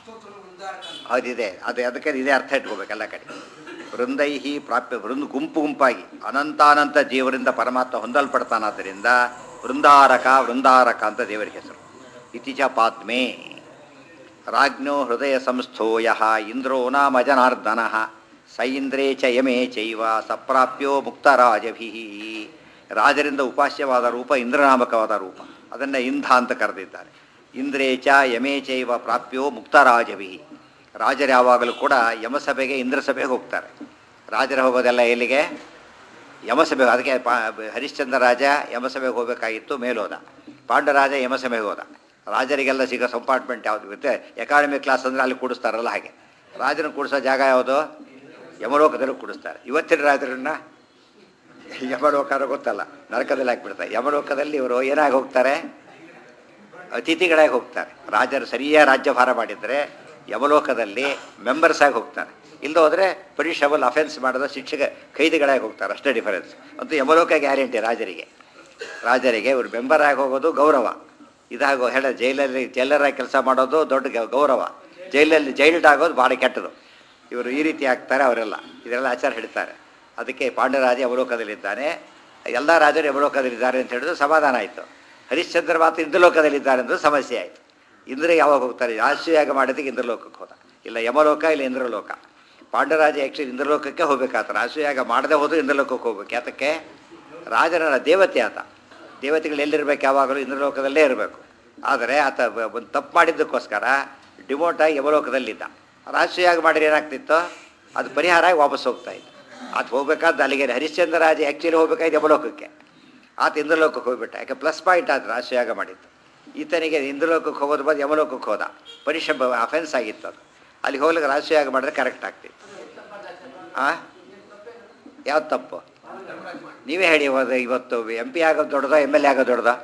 ಹೌದಿದೆ ಅದು ಅದಕ್ಕೆ ಇದೇ ಅರ್ಥ ಇಟ್ಕೋಬೇಕೆಲ್ಲ ಕಡೆ ವೃಂದೈ ಪ್ರಾಪ್ಯ ವೃಂದ ಗುಂಪು ಗುಂಪಾಗಿ ಅನಂತಾನಂತ ಜೀವರಿಂದ ಪರಮಾತ್ಮ ಹೊಂದಲ್ಪಡ್ತಾನಾದ್ದರಿಂದ ವೃಂದಾರಕ ವೃಂದಾರಕ ಅಂತ ದೇವರಿಗೆ ಹೆಸರು ಇತಿ ಚ ಪಾದ್ಮೆ ರಾಜ್ಞೋ ಹೃದಯ ಸಂಸ್ಥೋ ಯಃ ಇಂದ್ರೋ ನಾಮ ಜನಾರ್ದನ ಸ ಇಂದ್ರೇ ಚ ಯಮೇ ಚೈವ ಸಪ್ರಾಪ್ಯೋ ಮುಕ್ತರಾಜಭಿ ರಾಜರಿಂದ ಉಪಾಸ್ಯವಾದ ರೂಪ ಇಂದ್ರನಾಮಕವಾದ ರೂಪ ಅದನ್ನೇ ಇಂಧ ಅಂತ ಕರೆದಿದ್ದಾರೆ ಇಂದ್ರೇ ಚ ಯಮೇ ಚೈವ ಪ್ರಾಪ್ಯೋ ಮುಕ್ತರಾಜಭಿ ರಾಜರು ಯಾವಾಗಲೂ ಕೂಡ ಯಮಸಭೆಗೆ ಇಂದ್ರಸಭೆಗೆ ಹೋಗ್ತಾರೆ ರಾಜರು ಹೋಗೋದೆಲ್ಲ ಎಲ್ಲಿಗೆ ಯಮಸಭೆ ಅದಕ್ಕೆ ಪಾ ಹರಿಶ್ಚಂದ್ರ ರಾಜ ಯಮಸಭೆಗೆ ಹೋಗಬೇಕಾಗಿತ್ತು ಮೇಲೋದ ಪಾಂಡರಾಜ ಯಮಸಭೆಗೆ ಹೋದ ರಾಜರಿಗೆಲ್ಲ ಸಿಗೋ ಕಂಪಾರ್ಟ್ಮೆಂಟ್ ಯಾವುದು ಇರುತ್ತೆ ಎಕಾನಮಿ ಕ್ಲಾಸ್ ಅಂದರೆ ಅಲ್ಲಿ ಕೂಡಿಸ್ತಾರಲ್ಲ ಹಾಗೆ ರಾಜನ ಕೂಡಿಸೋ ಜಾಗ ಯಾವುದು ಯಮಲೋಕದಲ್ಲೂ ಕೂಡಿಸ್ತಾರೆ ಇವತ್ತಿನ ರಾಜರನ್ನ ಯಮಲೋಕ ಅನ್ನೋ ಗೊತ್ತಲ್ಲ ನರಕದಲ್ಲಿ ಹಾಕ್ಬಿಡ್ತಾರೆ ಯಮಲೋಕದಲ್ಲಿ ಇವರು ಏನಾಗಿ ಹೋಗ್ತಾರೆ ಅತಿಥಿಗಳಾಗಿ ಹೋಗ್ತಾರೆ ರಾಜರು ಸರಿಯಾಗಿ ರಾಜ್ಯಭಾರ ಮಾಡಿದರೆ ಯಮಲೋಕದಲ್ಲಿ ಮೆಂಬರ್ಸ್ ಆಗಿ ಹೋಗ್ತಾರೆ ಇಲ್ಲದ ಹೋದರೆ ಪನಿಷಬಲ್ ಅಫೆನ್ಸ್ ಮಾಡಿದ ಶಿಕ್ಷಕ ಖೈದಿಗಳಾಗಿ ಹೋಗ್ತಾರೆ ಅಷ್ಟೇ ಡಿಫರೆನ್ಸ್ ಅಂತೂ ಯಮಲೋಕ ಗ್ಯಾರಂಟಿ ರಾಜರಿಗೆ ರಾಜರಿಗೆ ಇವರು ಮೆಂಬರ್ ಆಗಿ ಹೋಗೋದು ಗೌರವ ಇದಾಗೋ ಹೇಳ ಜೈಲಲ್ಲಿ ಜೈಲರಾಗಿ ಕೆಲಸ ಮಾಡೋದು ದೊಡ್ಡ ಗ- ಗೌರವ ಜೈಲಲ್ಲಿ ಜೈಲ್ಡ್ ಆಗೋದು ಭಾಳ ಕೆಟ್ಟದು ಇವರು ಈ ರೀತಿ ಆಗ್ತಾರೆ ಅವರೆಲ್ಲ ಇದೆಲ್ಲ ಆಚಾರ ಹೇಳ್ತಾರೆ ಅದಕ್ಕೆ ಪಾಂಡರಾಜ ಯಮಲೋಕದಲ್ಲಿದ್ದಾನೆ ಎಲ್ಲ ರಾಜರು ಯಮಲೋಕದಲ್ಲಿದ್ದಾರೆ ಅಂತ ಹೇಳಿದ್ರು ಸಮಾಧಾನ ಆಯಿತು ಹರಿಶ್ಚಂದ್ರ ಮಾತ್ರ ಇಂದ್ರಲೋಕದಲ್ಲಿದ್ದಾರೆ ಅಂದ್ರೆ ಸಮಸ್ಯೆ ಆಯಿತು ಇಂದ್ರ ಯಾವಾಗ ಹೋಗ್ತಾರೆ ರಾಷ್ಟ್ರೀಯಾಗ ಮಾಡೋದಕ್ಕೆ ಇಂದ್ರಲೋಕಕ್ಕೆ ಹೋದ ಇಲ್ಲ ಯಮಲೋಕ ಇಲ್ಲ ಇಂದ್ರಲೋಕ ಪಾಂಡರಾಜ ಆ್ಯಕ್ಚುಲಿ ಇಂದ್ರಲೋಕಕ್ಕೆ ಹೋಗ್ಬೇಕಾತ ರಾಷ್ಟ್ರೀಯಾಗ ಮಾಡದೆ ಹೋದ್ರು ಇಂದ್ರಲೋಕಕ್ಕೆ ಹೋಗ್ಬೇಕು ಯಾತಕ್ಕೆ ರಾಜನ ದೇವತೆ ಆತ ದೇವತೆಗಳು ಎಲ್ಲಿರ್ಬೇಕು ಯಾವಾಗಲೂ ಇಂದ್ರಲೋಕದಲ್ಲೇ ಇರಬೇಕು ಆದರೆ ಆತ ಬ- ಒಂದು ತಪ್ಪು ಮಾಡಿದ್ದಕ್ಕೋಸ್ಕರ ಡಿಮೋಟ್ ಆಗಿ ಯಮಲೋಕದಲ್ಲಿದ್ದ ರಾಷ್ಟ್ರೀಯಾಗ ಮಾಡಿದ್ರೆ ಏನಾಗ್ತಿತ್ತು ಅದು ಪರಿಹಾರ ಆಗಿ ವಾಪಸ್ ಹೋಗ್ತಾ ಇತ್ತು ಆತ ಹೋಗ್ಬೇಕಾದ ಅಲ್ಲಿಗೆ ಹರಿಶ್ಚಂದ್ರ ರಾಜ ಆ್ಯಕ್ಚುಲಿ ಹೋಗ್ಬೇಕಾಯ್ತು ಯಮಲೋಕಕ್ಕೆ ಆತ ಇಂದ್ರಲೋಕಕ್ಕೆ ಹೋಗ್ಬಿಟ್ಟ ಯಾಕೆ ಪ್ಲಸ್ ಪಾಯಿಂಟ್ ಆತ ರಾಷ್ಟ್ರೀಯಾಗ ಮಾಡಿದ್ದು ಈತನಿಗೆ ಇಂದ್ರಲೋಕಕ್ಕೆ ಹೋಗೋದು ಬಂದು ಯಮಲೋಕಕ್ಕೆ ಹೋದ ಪರಿಷ ಅಫೆನ್ಸ್ ಆಗಿತ್ತು ಅದು ಅಲ್ಲಿ ಹೋಗ್ಲಿಕ್ಕೆ ರಾಷ್ಟ್ರೀಯಾಗ ಮಾಡಿದ್ರೆ ಕರೆಕ್ಟ್ ಆಗ್ತಿತ್ತು ಆ ಯಾವ್ದು ತಪ್ಪು ನೀವೇ ಹೇಳಿ ಇವತ್ತು ಇವತ್ತು ಎಂ ಪಿ ಆಗೋದು ದೊಡ್ಡದೋ ಎಮ್ ಎಲ್ ಎ ಆಗೋದು ದೊಡ್ಡದೋ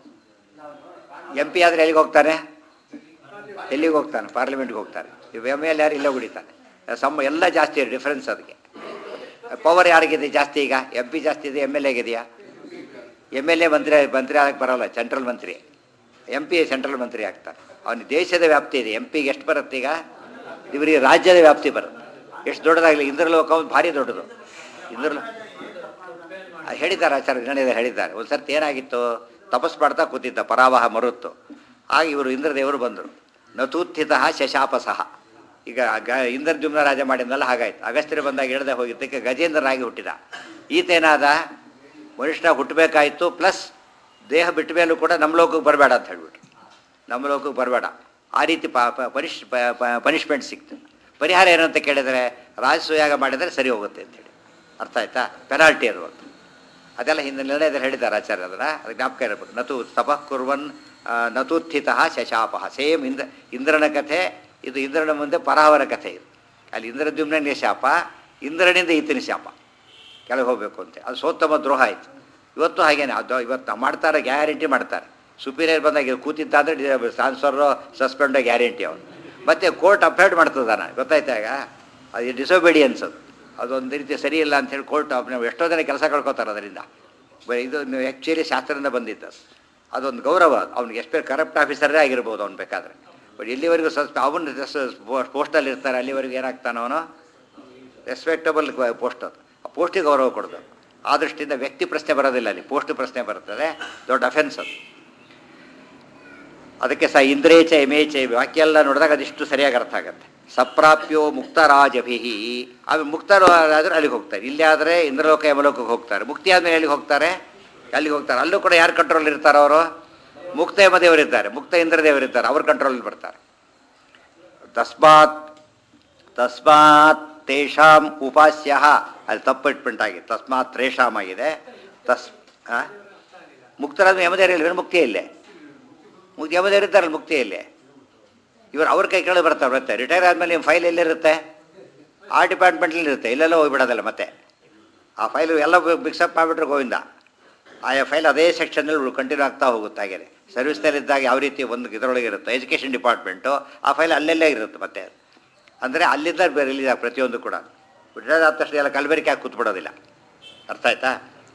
ಎಂ ಪಿ ಆದರೆ ಎಲ್ಲಿಗೆ ಹೋಗ್ತಾನೆ ಎಲ್ಲಿಗೆ ಹೋಗ್ತಾನೆ ಪಾರ್ಲಿಮೆಂಟ್ಗೆ ಹೋಗ್ತಾನೆ ಇವ್ ಎಮ್ ಎಲ್ ಯಾರು ಇಲ್ಲೇ ಹೊಡಿತಾನೆ ಸಮ ಎಲ್ಲ ಜಾಸ್ತಿ ಡಿಫ್ರೆನ್ಸ್ ಅದಕ್ಕೆ ಪವರ್ ಯಾರಿಗಿದೆ ಜಾಸ್ತಿ ಈಗ ಎಂ ಪಿ ಜಾಸ್ತಿ ಇದೆ ಎಮ್ ಎಲ್ ಎಗಿದೆಯಾ ಎಮ್ ಎಲ್ ಎ ಮಂತ್ರಿ ಮಂತ್ರಿ ಆಗಕ್ಕೆ ಬರೋಲ್ಲ ಸೆಂಟ್ರಲ್ ಮಂತ್ರಿ ಎಂ ಪಿ ಸೆಂಟ್ರಲ್ ಮಂತ್ರಿ ಆಗ್ತಾರೆ ಅವನ ದೇಶದ ವ್ಯಾಪ್ತಿ ಇದೆ ಎಂ ಪಿಗೆ ಎಷ್ಟು ಬರುತ್ತೆ ಈಗ ಇವರಿಗೆ ರಾಜ್ಯದ ವ್ಯಾಪ್ತಿ ಬರುತ್ತೆ ಎಷ್ಟು ದೊಡ್ಡದಾಗಲಿ ಇಂದ್ರಲೋಕ ಒಂದು ಭಾರಿ ದೊಡ್ಡದು ಇಂದ್ರಲೋ ಅದು ಹೇಳಿದ್ದಾರೆ ಆಚಾರ್ಯ ಗಣಿತ ಹೇಳಿದ್ದಾರೆ ಒಂದು ಸರ್ತಿ ಏನಾಗಿತ್ತು ತಪಸ್ ಮಾಡ್ತಾ ಕೂತಿದ್ದ ಪರಾವಹ ಮರುತ್ತು ಆಗ ಇವರು ಇಂದ್ರದೇವರು ಬಂದರು ನತೂತ್ಥಿತ ಶಶಾಪಸಹ ಈಗ ಗ ಇಂದ್ರದ್ಯುಮ್ನ ರಾಜ ಮಾಡಿದ್ನಲ್ಲ ಹಾಗಾಯ್ತು ಅಗಸ್ತ್ಯರು ಬಂದಾಗ ಇಳದೆ ಹೋಗಿದ್ದಕ್ಕೆ ಗಜೇಂದ್ರನಾಗಿ ಹುಟ್ಟಿದ ಈತೇನಾದ ಮನುಷ್ಯನ ಹುಟ್ಟಬೇಕಾಯಿತು ಪ್ಲಸ್ ದೇಹ ಬಿಟ್ಟ ಮೇಲೂ ಕೂಡ ನಮ್ಮ ಲೋಕಕ್ಕೆ ಬರಬೇಡ ಅಂತ ಹೇಳ್ಬಿಟ್ಟು ನಮ್ಮ ಲೋಕಕ್ಕೆ ಬರಬೇಡ ಆ ರೀತಿ ಪ ಪ- ಪನಿಷ್ ಪನಿಷ್ಮೆಂಟ್ ಸಿಕ್ತು ಪರಿಹಾರ ಏನಂತ ಕೇಳಿದರೆ ರಾಜಸೂಯಾಗ ಮಾಡಿದರೆ ಸರಿ ಹೋಗುತ್ತೆ ಅಂತೇಳಿ ಅರ್ಥ ಆಯ್ತಾ ಪೆನಾಲ್ಟಿ ಅದು ಅಂತ ಅದೆಲ್ಲ ಹಿಂದೆ ನಿರ್ಣಯದಲ್ಲಿ ಹೇಳಿದ್ದಾರೆ ಆಚಾರ್ಯ ಅದನ್ನು ಅದು ಜ್ಞಾಪಕ ಇರಬೇಕು ನತು ತಪಃ ಕುರ್ವನ್ ಆ, ನತುತ್ಥಿತ ಶಶಾಪಃ ಸೇಮ್ ಇಂದ್ರ ಇಂದ್ರನ ಕಥೆ ಇದು ಇಂದ್ರನ ಮುಂದೆ ಪರಾವರ ಕಥೆ ಇದು ಅಲ್ಲಿ ಇಂದ್ರದ್ಯುಮ್ನಿಗೆ ಶಾಪ ಇಂದ್ರನಿಂದ ಈತನ ಶಾಪ ಕೆಳಗೆ ಹೋಗಬೇಕು ಅಂತ ಅದು ಸೋತ್ತಮ ದ್ರೋಹ ಆಯಿತು ಇವತ್ತು ಹಾಗೇನೆ ಅದು ಇವತ್ತು ಮಾಡ್ತಾರೆ ಗ್ಯಾರಂಟಿ ಮಾಡ್ತಾರೆ ಸುಪೀರಿಯರ್ ಬಂದಾಗ ಇದು ಕೂತಿದ್ದ ಅಂದರೆ ಟ್ರಾನ್ಸ್ಫರು ಸಸ್ಪೆಂಡೋ ಗ್ಯಾರಂಟಿ ಅವನು ಮತ್ತು ಕೋರ್ಟ್ ಅಪ್ಲೈಡ್ ಮಾಡ್ತದಾನ ಗೊತ್ತಾಯ್ತಾ ಈಗ ಅದು ಡಿಸೊಬಿಡಿಯನ್ಸ್ ಅದು ಅದೊಂದು ರೀತಿ ಸರಿ ಇಲ್ಲ ಅಂತೇಳಿ ಕೋರ್ಟ್ ನಾವು ಎಷ್ಟೋ ಜನ ಕೆಲಸ ಕಳ್ಕೊತಾರೆ ಅದರಿಂದ ಬ- ಇದು ಆ್ಯಕ್ಚುಲಿ ಶಾಸ್ತ್ರದಿಂದ ಬಂದಿದ್ದು ಅದು. ಅದೊಂದು ಗೌರವ ಅವ್ನಿಗೆ ಎಷ್ಟು ಕರಪ್ಟ್ ಆಫೀಸರೇ ಆಗಿರ್ಬೋದು ಅವ್ನು ಬೇಕಾದರೆ ಬಟ್ ಎಲ್ಲಿವರೆಗೂ ಸಸ್ ಅವನು ಪೋಸ್ಟಲ್ಲಿ ಇರ್ತಾರೆ ಅಲ್ಲಿವರೆಗೂ ಏನಾಗ್ತಾನೆ ಅವನು ರೆಸ್ಪೆಕ್ಟಬಲ್ ಪೋಸ್ಟ್ ಅದು ಆ ಪೋಸ್ಟಿಗೆ ಗೌರವ ಕೊಡೋದು ಆ ದೃಷ್ಟಿಯಿಂದ ವ್ಯಕ್ತಿ ಪ್ರಶ್ನೆ ಬರೋದಿಲ್ಲ ಅಲ್ಲಿ ಪೋಸ್ಟ್ ಪ್ರಶ್ನೆ ಬರ್ತದೆ ದೊಡ್ಡ ಅಫೆನ್ಸ್ ಅದು ಅದಕ್ಕೆ ಸ ಇಂದ್ರೇಚ ಎಮೇಚ ವಾಕ್ಯ ಎಲ್ಲ ನೋಡಿದಾಗ ಅದಿಷ್ಟು ಸರಿಯಾಗಿ ಅರ್ಥ ಆಗುತ್ತೆ ಸಪ್ರಾಪ್ಯೋ ಮುಕ್ತರಾಜಭಿ ಆಮೇಲೆ ಮುಕ್ತರಾದ್ರೆ ಅಲ್ಲಿಗೆ ಹೋಗ್ತಾರೆ ಇಲ್ಲಿ ಆದರೆ ಇಂದ್ರಲೋಕ ಯಮಲೋಕಕ್ಕೆ ಹೋಗ್ತಾರೆ ಮುಕ್ತಿ ಆದಮೇಲೆ ಎಲ್ಲಿಗೆ ಹೋಗ್ತಾರೆ ಅಲ್ಲಿಗೆ ಹೋಗ್ತಾರೆ ಅಲ್ಲೂ ಕೂಡ ಯಾರು ಕಂಟ್ರೋಲ್ ಇರ್ತಾರೆ ಅವರು ಮುಕ್ತ ಯಮದೇವರಿದ್ದಾರೆ ಮುಕ್ತ ಇಂದ್ರದೇವರಿದ್ದಾರೆ ಅವ್ರ ಕಂಟ್ರೋಲ್ ಬರ್ತಾರೆ ತಸ್ಮಾತ್ ತಸ್ಮಾತ್ ತೇಷಾಂ ಉಪಾಸ್ಯ ಅಲ್ಲಿ ತಪ್ಪಿಟ್ಬಿಂಟಾಗಿದೆ ತಸ್ಮಾತ್ ತ್ರೇಷಾಮ್ ಆಗಿದೆ ತಸ್ ಆ? ಮುಕ್ತರಾದ ಯಮದೇವರಿಲ್ಲ ಮುಕ್ತಿ ಇಲ್ಲೇ ಮುಕ್ತಿ ಯಮದೇವರಿದ್ದಾರಲ್ಲ ಮುಕ್ತಿಯಲ್ಲಿ ಇವರು ಅವ್ರ ಕೈ ಕೆಳಗೆ ಬರ್ತಾರೆ ಬರುತ್ತೆ ರಿಟೈರ್ ಆದಮೇಲೆ ನಿಮ್ಮ ಫೈಲ್ ಎಲ್ಲಿರುತ್ತೆ ಆ ಡಿಪಾರ್ಟ್ಮೆಂಟಲ್ಲಿ ಇರುತ್ತೆ ಇಲ್ಲೆಲ್ಲ ಹೋಗ್ಬಿಡೋದಲ್ಲ ಮತ್ತೆ ಆ ಫೈಲ್ ಎಲ್ಲ ಮಿಕ್ಸಪ್ ಮಾಡಿಬಿಟ್ರೆ ಗೋವಿಂದ ಆಯಾ ಫೈಲ್ ಅದೇ ಸೆಕ್ಷನಲ್ಲಿ ಕಂಟಿನ್ಯೂ ಆಗ್ತಾ ಹೋಗುತ್ತೆ ಹಾಗೆ ಸರ್ವಿಸ್ನಲ್ಲಿದ್ದಾಗ ಯಾವ ರೀತಿ ಒಂದು ಇದರೊಳಗೆ ಇರುತ್ತೆ ಎಜುಕೇಷನ್ ಡಿಪಾರ್ಟ್ಮೆಂಟು ಆ ಫೈಲ್ ಅಲ್ಲೆಲ್ಲೇ ಇರುತ್ತೆ ಮತ್ತೆ ಅಂದರೆ ಅಲ್ಲಿಂದ ರಿಲೀಸ್ ಆಗ ಪ್ರತಿಯೊಂದು ಕೂಡ ರಿಟೈರ್ ಆದ ತಕ್ಷಣ ಎಲ್ಲ ಕಲಬೆರಕೆ ಹಾಕಿ ಕೂತ್ಬಿಡೋದಿಲ್ಲ ಅರ್ಥ ಆಯ್ತಾ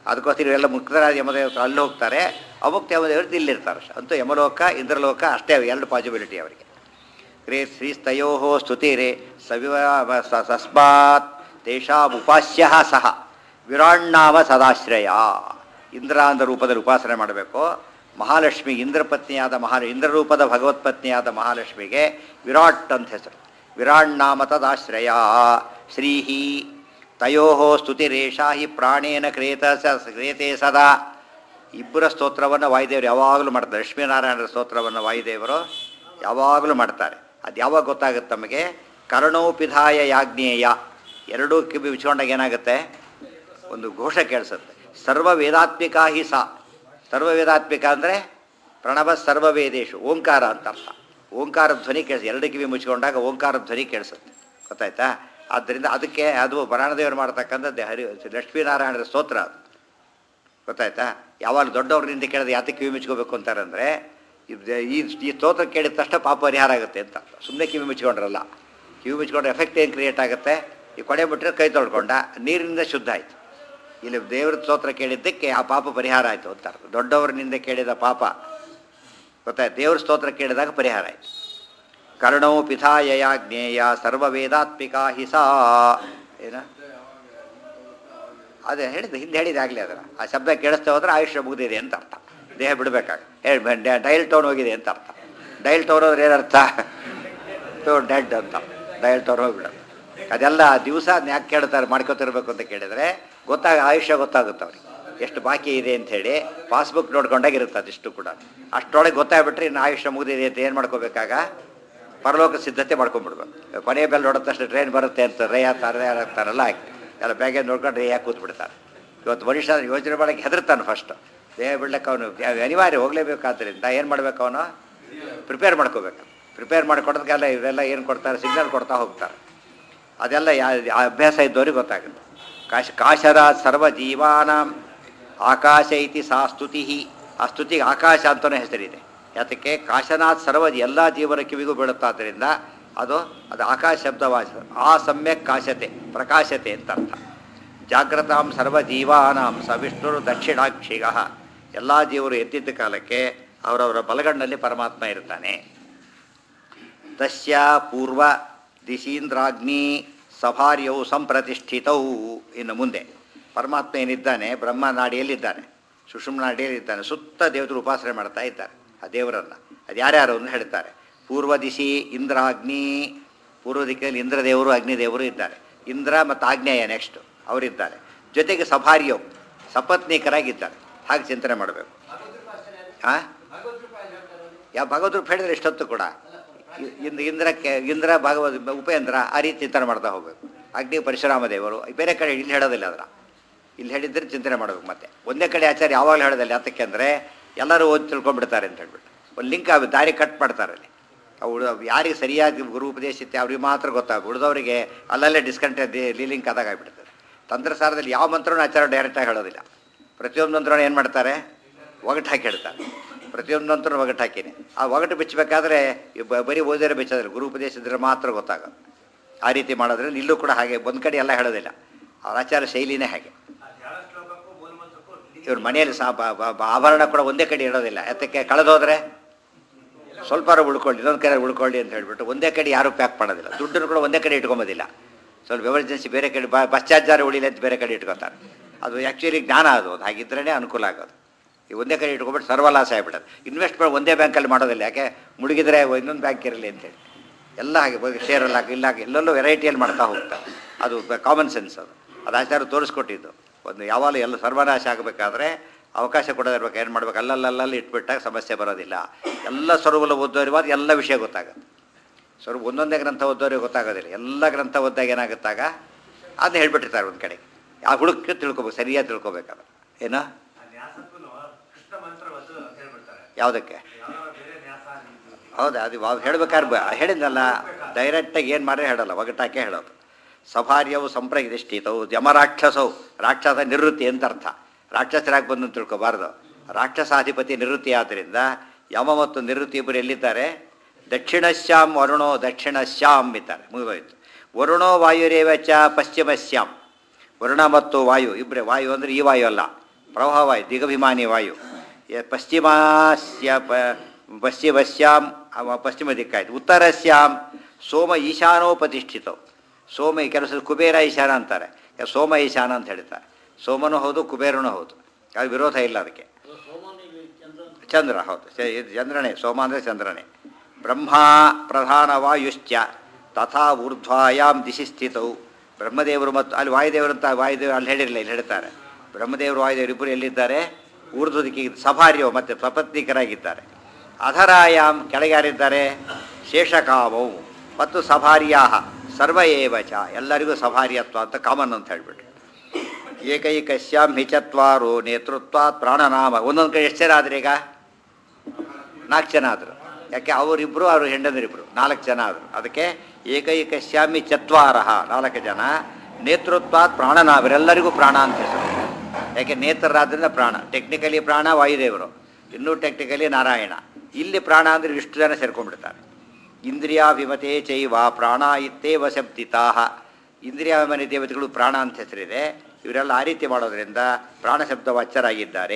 ಅದಕ್ಕೋಸ್ಕರ ಇವೆಲ್ಲ ಮುಕ್ತರಾದ ಯಮದೇವತರು ಅಲ್ಲಿ ಹೋಗ್ತಾರೆ ಅಮುಕ್ತ ಯಮದೇವರು ಇಲ್ಲಿರ್ತಾರೆ ಅಷ್ಟೇ. ಅಂತೂ ಯಮಲೋಕ ಇಂದ್ರಲೋಕ ಅಷ್ಟೇ ಎರಡು ಪಾಸಿಬಿಲಿಟಿ ಅವರಿಗೆ ಕ್ರೇ ಶ್ರೀಸ್ತಯೋ ಸ್ತುತಿರೆ ಸವಿವ ಸ- ಸಸ್ಮಾತ್ ತೇಷಾಂ ಉಪಾಸ್ಯ ಸಹ ವಿರಾಣ್ಣಾಮ ಸದಾಶ್ರಯ ಇಂದ್ರ ಅಂದ ರೂಪದಲ್ಲಿ ಉಪಾಸನೆ ಮಾಡಬೇಕು ಮಹಾಲಕ್ಷ್ಮಿ ಇಂದ್ರಪತ್ನಿಯಾದ ಮಹಾ ಇಂದ್ರರೂಪದ ಭಗವತ್ಪತ್ನಿಯಾದ ಮಹಾಲಕ್ಷ್ಮಿಗೆ ವಿರಾಟ್ ಅಂತ ಹೆಸರು ವಿರಾಣ್ಣಾಮ ತದಾಶ್ರಯ ಶ್ರೀಹಿ ತಯೋ ಸ್ತುತಿರೇಷಾ ಹಿ ಪ್ರಾಣೇನ ಕ್ರೇತ ಸ ಕ್ರಿಯತೆ ಸದಾ ಇಬ್ಬರ ಸ್ತೋತ್ರವನ್ನು ವಾಯುದೇವರು ಯಾವಾಗಲೂ ಮಾಡ್ತಾರೆ ಲಕ್ಷ್ಮೀನಾರಾಯಣರ ಸ್ತೋತ್ರವನ್ನು ವಾಯುದೇವರು ಯಾವಾಗಲೂ ಮಾಡ್ತಾರೆ ಅದು ಯಾವಾಗ ಗೊತ್ತಾಗುತ್ತೆ ನಮಗೆ ಕರ್ಣೋಪಿಧಾಯ ಯಾಜ್ಞೇಯ ಎರಡೂ ಕಿವಿ ಬಿಚ್ಕೊಂಡಾಗ ಏನಾಗುತ್ತೆ ಒಂದು ಘೋಷ ಕೇಳಿಸುತ್ತೆ ಸರ್ವ ವೇದಾತ್ಮಿಕ ಹಿ ಸಾ ಸರ್ವ ವೇದಾತ್ಮಿಕ ಅಂದರೆ ಪ್ರಣವ ಸರ್ವ ವೇದೇಶು ಓಂಕಾರ ಅಂತ ಅರ್ಥ ಓಂಕಾರ ಧ್ವನಿ ಕೇಳಿಸ್ ಎರಡು ಕಿವಿ ಮುಚ್ಕೊಂಡಾಗ ಓಂಕಾರ ಧ್ವನಿ ಕೇಳಿಸುತ್ತೆ ಗೊತ್ತಾಯ್ತಾ ಆದ್ದರಿಂದ ಅದಕ್ಕೆ ಅದು ಬರಾಣದೇವರು ಮಾಡ್ತಕ್ಕಂಥದ್ದು ಹರಿ ಲಕ್ಷ್ಮೀನಾರಾಯಣರ ಸ್ತೋತ್ರ ಅದು ಗೊತ್ತಾಯ್ತಾ ಯಾವಾಗ ದೊಡ್ಡವ್ರಿಂದ ಕೇಳಿದ್ರೆ ಯಾತಕ್ಕೆ ಕಿವಿ ಮುಚ್ಕೋಬೇಕು ಅಂತಾರಂದರೆ ಈ ಈ ಸ್ತೋತ್ರ ಕೇಳಿದ ತಕ್ಷಣ ಪಾಪ ಪರಿಹಾರ ಆಗುತ್ತೆ ಅಂತ ಸುಮ್ಮನೆ ಕಿವಿ ಮುಚ್ಕೊಂಡ್ರಲ್ಲ ಕಿವಿ ಮುಚ್ಕೊಂಡ್ರೆ ಎಫೆಕ್ಟ್ ಏನು ಕ್ರಿಯೇಟ್ ಆಗುತ್ತೆ ಈ ಕೊಡೆ ಬಿಟ್ಟರೆ ಕೈ ತೊಳ್ಕೊಂಡ ನೀರಿನಿಂದ ಶುದ್ಧ ಆಯಿತು ಇಲ್ಲಿ ದೇವ್ರ ಸ್ತೋತ್ರ ಕೇಳಿದ್ದಕ್ಕೆ ಆ ಪಾಪ ಪರಿಹಾರ ಆಯಿತು ಅಂತ ಅರ್ಥ. ದೊಡ್ಡವರಿನಿಂದ ಕೇಳಿದ ಪಾಪ ಗೊತ್ತಾಯ್ತು ದೇವ್ರ ಸ್ತೋತ್ರ ಕೇಳಿದಾಗ ಪರಿಹಾರ ಆಯಿತು ಕರ್ಣೋ ಪಿಥಾಯಯ ಜ್ಞೇಯ ಸರ್ವ ವೇದಾತ್ಮಿಕ ಹಿಸಾ ಏನ ಅದೇ ಹೇಳಿದ್ದು ಹಿಂದೆ ಹೇಳಿದೆ ಆಗಲಿ ಅದರ ಆ ಶಬ್ದ ಕೇಳಿಸ್ತಾ ಹೋದ್ರೆ ಆಯುಷ್ಯ ಮುಗಿದಿದೆ ಅಂತ ಅರ್ಥ ದೇಹ ಬಿಡಬೇಕಾಗ ಹೇಳಿ ಡೈಲ್ ಟೋನ್ ಹೋಗಿದೆ ಅಂತ ಅರ್ಥ ಡೈಲ್ ಟೋನ್ ಹೋದ್ರೆ ಏನರ್ಥ ಟೋ ಡೆಡ್ ಅಂತ ಡೈಲ್ ಟೋನ್ ಹೋಗ್ಬಿಡೋದು ಅದೆಲ್ಲ ದಿವಸ ಯಾಕೆ ಕೇಳ್ತಾರೆ ಮಾಡ್ಕೊತಿರ್ಬೇಕು ಅಂತ ಕೇಳಿದರೆ ಗೊತ್ತಾಗ ಆಯುಷ್ಯ ಗೊತ್ತಾಗುತ್ತೆ ಅವ್ರಿಗೆ ಎಷ್ಟು ಬಾಕಿ ಇದೆ ಅಂತ ಹೇಳಿ ಪಾಸ್ಬುಕ್ ನೋಡ್ಕೊಂಡಾಗ ಇರುತ್ತೆ ಅದಿಷ್ಟು ಕೂಡ ಅಷ್ಟರೊಳಗೆ ಗೊತ್ತಾಗ್ಬಿಟ್ರೆ ಇನ್ನು ಆಯುಷ್ಯ ಮುಗಿದಿದೆ ಅಂತ ಏನು ಮಾಡ್ಕೋಬೇಕಾಗ ಪರಲೋಕ ಸಿದ್ಧತೆ ಮಾಡ್ಕೊಂಡ್ಬಿಡ್ಬೇಕು ಕೊನೆಯ ಬೆಲ್ ನೋಡಿದ ತಕ್ಷಣ ಟ್ರೈನ್ ಬರುತ್ತೆ ಅಂತ ರೇ ಆಗ್ತಾರೆ ಆಗ್ತಾರಲ್ಲ ಹಾಕಿ ಎಲ್ಲ ಬ್ಯಾಗೆ ನೋಡ್ಕೊಂಡು ರೇ ಹಾಕಿ ಕೂತ್ಬಿಡ್ತಾರೆ ಇವತ್ತು ಮನುಷ್ಯ ಯೋಚನೆ ಮಾಡೋಕ್ಕೆ ಹೆದರ್ತಾನೆ ಫಸ್ಟ್ ದೇಹ ಬಿಡ್ಲಿಕ್ಕೆ ಅವನು ಅನಿವಾರ್ಯ ಹೋಗಲೇಬೇಕಾದ್ರಿಂದ ಏನು ಮಾಡ್ಬೇಕು ಅವನು ಪ್ರಿಪೇರ್ ಮಾಡ್ಕೋಬೇಕು ಪ್ರಿಪೇರ್ ಮಾಡ್ಕೊಡೋದಕ್ಕೆಲ್ಲ ಇವೆಲ್ಲ ಏನು ಕೊಡ್ತಾರೆ ಸಿಗ್ನಲ್ ಕೊಡ್ತಾ ಹೋಗ್ತಾರೆ ಅದೆಲ್ಲ ಯಾ ಆ ಅಭ್ಯಾಸ ಇದ್ದವ್ರಿಗೆ ಗೊತ್ತಾಗುತ್ತೆ ಕಾಶ ಕಾಶರ ಸರ್ವ ಜೀವಾನಾಂ ಆಕಾಶ ಇತಿ ಸಾ ಸ್ತುತಿ ಆ ಸ್ತುತಿಗೆ ಆಕಾಶ ಅಂತಲೇ ಹೆಸರಿದೆ ಯಾತಕ್ಕೆ ಕಾಶನಾಥ್ ಸರ್ವ ಎಲ್ಲ ಜೀವನ ಕಿವಿಗೂ ಬೀಳುತ್ತಾದ್ದರಿಂದ ಅದು ಅದು ಆಕಾಶ ಶಬ್ದವಾಚ ಆ ಸಮ್ಯಕ್ ಕಾಶತೆ ಪ್ರಕಾಶತೆ ಅಂತ ಅರ್ಥ ಜಾಗ್ರತಾಂ ಸರ್ವ ಜೀವಾನಾಂ ಸ ವಿಷ್ಣುರು ದಕ್ಷಿಣಾಕ್ಷಿಗ ಎಲ್ಲ ಜೀವರು ಎದ್ದಿದ್ದ ಕಾಲಕ್ಕೆ ಅವರವರ ಬಲಗಣ್ಣಲ್ಲಿ ಪರಮಾತ್ಮ ಇರ್ತಾನೆ ತಸ್ಯ ಪೂರ್ವ ದಿಶೀಂದ್ರಾಗ್ನಿ ಸಭಾರ್ಯವು ಸಂಪ್ರತಿಷ್ಠಿತೌ ಇನ್ನು ಮುಂದೆ ಪರಮಾತ್ಮ ಏನಿದ್ದಾನೆ ಬ್ರಹ್ಮ ನಾಡಿಯಲ್ಲಿದ್ದಾನೆ ಸುಷುಮ್ನ ನಾಡಿಯಲ್ಲಿದ್ದಾನೆ ಸುತ್ತ ದೇವತರು ಉಪಾಸನೆ ಮಾಡ್ತಾ ಇದ್ದಾರೆ ಆ ದೇವರನ್ನು ಅದು ಯಾರ್ಯಾರು ಅಂತ ಹೇಳ್ತಾರೆ ಪೂರ್ವ ದಿಶಿ ಇಂದ್ರಾಗ್ನಿ ಪೂರ್ವ ದಿಕ್ಕಿನಲ್ಲಿ ಇಂದ್ರದೇವರು ಅಗ್ನಿದೇವರು ಇದ್ದಾರೆ ಇಂದ್ರ ಮತ್ತು ಆಗ್ನೇಯ ನೆಕ್ಸ್ಟ್ ಅವರಿದ್ದಾರೆ ಜೊತೆಗೆ ಸಭಾರ್ಯವು ಸಪತ್ನೀಕರಾಗಿದ್ದಾರೆ ಹಾಗೆ ಚಿಂತನೆ ಮಾಡಬೇಕು ಹಾಂ ಯಾವ ಭಗವದ್ ಹೇಳಿದ್ರೆ ಇಷ್ಟೊತ್ತು ಕೂಡ ಇ- ಇಂದ ಇಂದ್ರಕ್ಕೆ ಇಂದ್ರ ಭಾಗವತ್ ಉಪೇಂದ್ರ ಆ ರೀತಿ ಚಿಂತನೆ ಮಾಡ್ತಾ ಹೋಗ್ಬೇಕು ಅಗ್ನಿ ಪರಶುರಾಮ ದೇವರು ಬೇರೆ ಕಡೆ ಇಲ್ಲಿ ಹೇಳೋದಿಲ್ಲ ಅದರ ಇಲ್ಲಿ ಹೇಳಿದ್ರೆ ಚಿಂತನೆ ಮಾಡಬೇಕು ಮತ್ತೆ ಒಂದೇ ಕಡೆ ಆಚಾರ್ಯ ಯಾವಾಗಲೂ ಹೇಳೋದಿಲ್ಲ ಯಾತಕ್ಕೆ ಅಂದರೆ ಎಲ್ಲರೂ ಓದಿ ತಿಳ್ಕೊಂಡ್ಬಿಡ್ತಾರೆ ಅಂತ ಹೇಳ್ಬಿಟ್ಟು ಒಂದು ಲಿಂಕ್ ಆಗ ದಾರಿ ಕಟ್ ಮಾಡ್ತಾರೆ ಅಲ್ಲಿ ಅವಳು ಯಾರಿಗೆ ಸರಿಯಾಗಿ ಗುರು ಉಪದೇಶಿತ್ತೆ ಅವ್ರಿಗೆ ಮಾತ್ರ ಗೊತ್ತಾಗ ಉಳಿದವರಿಗೆ ಅಲ್ಲಲ್ಲೇ ಡಿಸ್ಕಂಟ್ ಲಿಂಕ್ ಆದಾಗ ಆಗಿಬಿಡ್ತದೆ ತಂತ್ರಸಾರದಲ್ಲಿ ಯಾವ ಮಂತ್ರನೂ ಆಚಾರ್ಯ ಡೈರೆಕ್ಟಾಗಿ ಹೇಳೋದಿಲ್ಲ ಪ್ರತಿಯೊಂದು ಮಂತ್ರನೂ ಏನು ಮಾಡ್ತಾರೆ ಒಗಟು ಹಾಕಿ ಹೇಳ್ತಾರೆ ಪ್ರತಿಯೊಂದು ಮಂತ್ರನೂ ಒಗಟು ಹಾಕಿನಿ ಆ ಒಗಟು ಬಿಚ್ಚಬೇಕಾದ್ರೆ ಈ ಬ- ಬರೀ ಓದಿದ್ರೆ ಬಿಚ್ಚೋದಿಲ್ಲ ಗುರು ಉಪದೇಶಿದ್ರೆ ಮಾತ್ರ ಗೊತ್ತಾಗೋದು ಆ ರೀತಿ ಮಾಡೋದ್ರಿಂದ ಇಲ್ಲೂ ಕೂಡ ಹಾಗೆ ಒಂದು ಕಡೆ ಎಲ್ಲ ಹೇಳೋದಿಲ್ಲ ಅವ್ರ ಆಚಾರ ಶೈಲಿನೇ ಹಾಗೆ ಇವ್ರ ಮನೆಯಲ್ಲಿ ಸಹ ಬ- ಬ- ಬ- ಆಭರಣ ಕೂಡ ಒಂದೇ ಕಡೆ ಇಡೋದಿಲ್ಲ ಯಾತಕ್ಕೆ ಕಳೆದೋದ್ರೆ ಸ್ವಲ್ಪ ಉಳ್ಕೊಳ್ಳಿ ಇನ್ನೊಂದು ಕಡೆ ಉಳ್ಕೊಳ್ಳಿ ಅಂತ ಹೇಳ್ಬಿಟ್ಟು ಒಂದೇ ಕಡೆ ಯಾರೂ ಪ್ಯಾಕ್ ಮಾಡೋದಿಲ್ಲ ದುಡ್ಡನ್ನು ಕೂಡ ಒಂದೇ ಕಡೆ ಇಟ್ಕೊಂಬೋದಿಲ್ಲ ಸ್ವಲ್ಪ ಎಮರ್ಜೆನ್ಸಿ ಬೇರೆ ಕಡೆ ಬ ಬಸ್ ಚಾರ್ಜಾರ ಉಳಿಲಿ ಅಂತ ಬೇರೆ ಕಡೆ ಇಟ್ಕೊತಾರೆ ಅದು ಆ್ಯಕ್ಚುಲಿ ಜ್ಞಾನ ಅದು ಅದು ಹಾಗಿದ್ರೇ ಅನುಕೂಲ ಆಗೋದು ಈ ಒಂದೇ ಕಡೆ ಇಟ್ಕೊಂಡ್ಬಿಟ್ಟು ಸರ್ವಲಾಸ ಆಗಿಬಿಡೋದು ಇನ್ವೆಸ್ಟ್ಮೆಂಟ್ ಒಂದೇ ಬ್ಯಾಂಕಲ್ಲಿ ಮಾಡೋದಿಲ್ಲ ಯಾಕೆ ಮುಳುಗಿದ್ರೆ ಇನ್ನೊಂದು ಬ್ಯಾಂಕ್ ಇರಲಿ ಅಂತೇಳಿ ಎಲ್ಲ ಹಾಗೆ ಶೇರಲ್ಲಿ ಹಾಕಿ ಇಲ್ಲ ಹಾಕಿ ಎಲ್ಲೆಲ್ಲೋ ವೆರೈಟಿಯಲ್ಲಿ ಮಾಡ್ತಾ ಹೋಗ್ತಾರೆ ಅದು ಕಾಮನ್ ಸೆನ್ಸ್ ಅದು ಅದು ಆಚಾರ ತೋರಿಸ್ಕೊಟ್ಟಿದ್ದು ಒಂದು ಯಾವಾಗಲೂ ಎಲ್ಲ ಸರ್ವನಾಶ ಆಗಬೇಕಾದ್ರೆ ಅವಕಾಶ ಕೊಡೋದಿರ್ಬೇಕು ಏನು ಮಾಡ್ಬೇಕು ಅಲ್ಲಲ್ಲಲ್ಲಿ ಇಟ್ಬಿಟ್ಟಾಗ ಸಮಸ್ಯೆ ಬರೋದಿಲ್ಲ ಎಲ್ಲ ಸ್ವರೂಪಲ್ಲ ಓದೋರಿವಾದ ಎಲ್ಲ ವಿಷಯ ಗೊತ್ತಾಗುತ್ತೆ ಸ್ವರೂಪ ಒಂದೊಂದೇ ಗ್ರಂಥ ಓದೋರಿಗೆ ಗೊತ್ತಾಗೋದಿಲ್ಲ ಎಲ್ಲ ಗ್ರಂಥ ಓದಿದಾಗ ಏನಾಗುತ್ತಾಗ ಅದನ್ನ ಹೇಳ್ಬಿಟ್ಟಿರ್ತಾರೆ ಒಂದು ಕಡೆ ಆ ಹುಡುಕಿ ತಿಳ್ಕೊಬೇಕು ಸರಿಯಾಗಿ ತಿಳ್ಕೊಬೇಕಾದ್ರೆ ಏನೋ ಕೃಷ್ಣ ಮಂತ್ರ ಒಂದು ಹೇಳ್ಬಿಡ್ತಾರೆ ಯಾವುದಕ್ಕೆ ಯಾವ ಬೇರೆ ನ್ಯಾಸ ನೀತಿ. ಹೌದಾ ಅದು ವಾ- ಹೇಳ್ಬೇಕಾದ್ರೆ ಬ ಹೇಳಿದ್ನಲ್ಲ ಡೈರೆಕ್ಟಾಗಿ ಏನು ಮಾರೇ ಹೇಳಲ್ಲ ಒಗಟಾಕೆ ಹೇಳೋದು ಸಭಾರ್ಯವು ಸಂಪ್ರತಿಷ್ಠಿತವು ಯಮರಾಕ್ಷಸವು ರಾಕ್ಷಸ ನಿವೃತ್ತಿ ಅಂತ ಅರ್ಥ ರಾಕ್ಷಸರಾಗಿ ಬಂದು ಅಂತ ತಿಳ್ಕೊಬಾರ್ದು ರಾಕ್ಷಸಾಧಿಪತಿ ನಿವೃತ್ತಿ ಆದ್ದರಿಂದ ಯಮ ಮತ್ತು ನಿವೃತ್ತಿ ಇಬ್ಬರು ಎಲ್ಲಿದ್ದಾರೆ ದಕ್ಷಿಣಶ್ಯಾಂ ವರುಣೋ ದಕ್ಷಿಣಶ್ಯಾಮ್ ಇದ್ದಾರೆ ಮುಗಿದೋಯ್ತು ವರುಣೋ ವಾಯುರೇವ ಚ ಪಶ್ಚಿಮಶ್ಯಾಮ್ ವರುಣ ಮತ್ತು ವಾಯು ಇಬ್ಬರೇ ವಾಯು ಅಂದರೆ ಈ ವಾಯು ಅಲ್ಲ ಪ್ರವಾಹವಾಯು ದಿಗಭಿಮಾನಿ ವಾಯು ಯ- ಪಶ್ಚಿಮಾಸ್ಯ ಪ ಪಶ್ಚಿಮಸ್ಯಾಂ ಅವ ಪಶ್ಚಿಮ ದಿಕ್ಕಾಯ್ತು ಉತ್ತರಸ್ಯಾಂ ಸೋಮ ಈಶಾನೋಪತಿಷ್ಠಿತವು ಸೋಮ ಕೆಲವು ಸಲ ಕುಬೇರ ಈಶಾನ ಅಂತಾರೆ ಕೆಲವು ಸೋಮ ಈಶಾನ ಅಂತ ಹೇಳ್ತಾರೆ ಸೋಮನೂ ಹೌದು ಕುಬೇರನೂ ಹೌದು ಅದು ವಿರೋಧ ಇಲ್ಲ ಅದಕ್ಕೆ ಚಂದ್ರ ಹೌದು ಚ- ಇದು ಚಂದ್ರನೇ ಸೋಮ ಅಂದರೆ ಚಂದ್ರನೇ ಬ್ರಹ್ಮ ಪ್ರಧಾನ ವಾಯುಶ್ಚ ತಥಾ ಊರ್ಧ್ವಾಯಾಮ್ ದಿಶಿ ಸ್ಥಿತವು ಬ್ರಹ್ಮದೇವರು ಮತ್ತು ಅಲ್ಲಿ ವಾಯುದೇವರು ಅಂತ ವಾಯುದೇವರು ಅಲ್ಲಿ ಹೇಳಿರಲಿಲ್ಲ ಇಲ್ಲಿ ಹೇಳ್ತಾರೆ ಬ್ರಹ್ಮದೇವರು ವಾಯುದೇವರು ಇಬ್ಬರು ಎಲ್ಲಿದ್ದಾರೆ ಊರ್ಧ್ವ ದಿಕ್ಕಿಗೆ ಸಭಾರ್ಯವು ಮತ್ತು ಸ್ವಪತ್ನಿಕರಾಗಿದ್ದಾರೆ ಅಧರಾಯಾಮ್ ಕೆಳಗೆ ಯಾರಿದ್ದಾರೆ ಶೇಷಕಾಮವು ಮತ್ತು ಸಭಾರ್ಯಾ ಸರ್ವ ಏವ ಚ ಎಲ್ಲರಿಗೂ ಸಭಾರ್ಯತ್ವ ಅಂತ ಕಾಮನ್ ಅಂತ ಹೇಳ್ಬಿಟ್ಟು ಏಕೈಕಸ್ಯಾಂ ಹಿಚತ್ವಾರೋ ನೇತೃತ್ವಾತ್ ಪ್ರಾಣನಾಮ ಒಂದೊಂದು ಕಡೆ ಎಷ್ಟು ಜನ ಆದ್ರೆ ಈಗ ನಾಲ್ಕು ಜನ ಆದರು ಯಾಕೆ ಅವರಿಬ್ಬರು ಅವರು ಹೆಂಡಂದಿರಿಬ್ಬರು ನಾಲ್ಕು ಜನ ಆದರು ಅದಕ್ಕೆ ಏಕೈಕಸ್ಯಾಮಿ ಚತ್ವಾರ ನಾಲ್ಕು ಜನ ನೇತೃತ್ವಾತ್ ಪ್ರಾಣನ ಅವರೆಲ್ಲರಿಗೂ ಪ್ರಾಣ ಅಂತ ಹೆಸರು ಯಾಕೆ ನೇತರರಾದ್ರಿಂದ ಪ್ರಾಣ ಟೆಕ್ನಿಕಲಿ ಪ್ರಾಣ ವಾಯುದೇವರು ಇನ್ನೂ ಟೆಕ್ನಿಕಲಿ ನಾರಾಯಣ ಇಲ್ಲಿ ಪ್ರಾಣ ಅಂದರೆ ಇಷ್ಟು ಜನ ಸೇರ್ಕೊಂಡ್ಬಿಡ್ತಾರೆ ಇಂದ್ರಿಯಾಭಿಮತೆ ಚೈವ ಪ್ರಾಣ ಇತ್ತೇವ ಶಬ್ದಿತಾ ಇಂದ್ರಿಯಾಭಿಮಾನಿ ದೇವತೆಗಳು ಪ್ರಾಣ ಅಂತ ಹೆಸರಿದೆ ಇವರೆಲ್ಲ ಆ ರೀತಿ ಮಾಡೋದ್ರಿಂದ ಪ್ರಾಣ ಶಬ್ದ ವಾಚ್ಯರಾಗಿದ್ದಾರೆ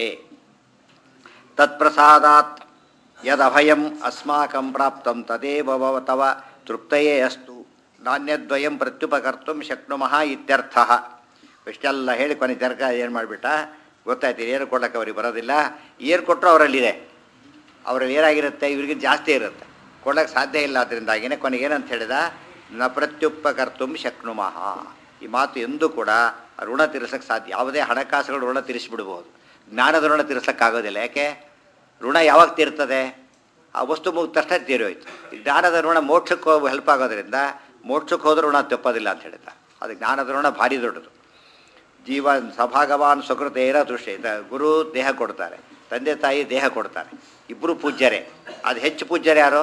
ತತ್ಪ್ರಸಾದಾತ್ ಯದಭಯಂ ಅಸ್ಮಾಕಂ ಪ್ರಾಪ್ತಂ ತದೇವ ಭವತವ ತೃಪ್ತಯೇ ಅಸ್ತು ನಾಣ್ಯದ್ವಯಂ ಪ್ರತ್ಯುಪಕರ್ತು ಶಕ್ನುಮಃ ಇತ್ಯರ್ಥ ಇಷ್ಟೆಲ್ಲ ಹೇಳಿ ಕೊನೆ ಜರ್ಗ ಏನು ಮಾಡಿಬಿಟ್ಟ ಗೊತ್ತಾಯ್ತು ಏನು ಕೊಡ್ಲಿಕ್ಕೆ ಅವ್ರಿಗೆ ಬರೋದಿಲ್ಲ ಏನು ಕೊಟ್ಟರು ಅವರಲ್ಲಿದೆ ಅವರಲ್ಲಿ ಏನಾಗಿರುತ್ತೆ ಇವ್ರಿಗೆ ಜಾಸ್ತಿ ಇರುತ್ತೆ ಕೊಡ್ಲಿಕ್ಕೆ ಸಾಧ್ಯ ಇಲ್ಲ ಅದರಿಂದಾಗಿನೇ ಕೊನೆಗೆ ಏನಂತ ಹೇಳಿದ ನ ಪ್ರತ್ಯುಪಕರ್ತು ಶಕ್ನುಮಃ ಈ ಮಾತು ಎಂದೂ ಕೂಡ ಋಣ ತೀರಿಸಕ್ಕೆ ಸಾಧ್ಯ ಯಾವುದೇ ಹಣಕಾಸುಗಳು ಋಣ ತೀರಿಸಿಬಿಡ್ಬೋದು ಜ್ಞಾನದ ಋಣ ತೀರಿಸೋಕ್ಕಾಗೋದಿಲ್ಲ ಯಾಕೆ ಋಣ ಯಾವಾಗ ತೀರ್ತದೆ ಆ ವಸ್ತು ಮುಗಿದ ತಕ್ಷಣ ತೀರೋಯ್ತು ಈ ಜ್ಞಾನದ ಋಣ ಮೋಕ್ಷಕ್ಕೆ ಹೋಗಿ ಹೆಲ್ಪ್ ಆಗೋದ್ರಿಂದ ಮೋಕ್ಷಕ್ಕೆ ಹೋದ್ರೂ ಋಣ ತಪ್ಪೋದಿಲ್ಲ ಅಂತ ಹೇಳಿದ ಅದು ಜ್ಞಾನದ ಋಣ ಭಾರಿ ದೊಡ್ಡದು ಜೀವ ಸಭಾಗವಾನ್ ಸುಕೃತೇರ ದೃಷ್ಟಿ ತ- ಗುರು ದೇಹ ಕೊಡ್ತಾರೆ ತಂದೆ ತಾಯಿ ದೇಹ ಕೊಡ್ತಾರೆ ಇಬ್ಬರು ಪೂಜ್ಯರೇ ಅದು ಹೆಚ್ಚು ಪೂಜ್ಯರು ಯಾರು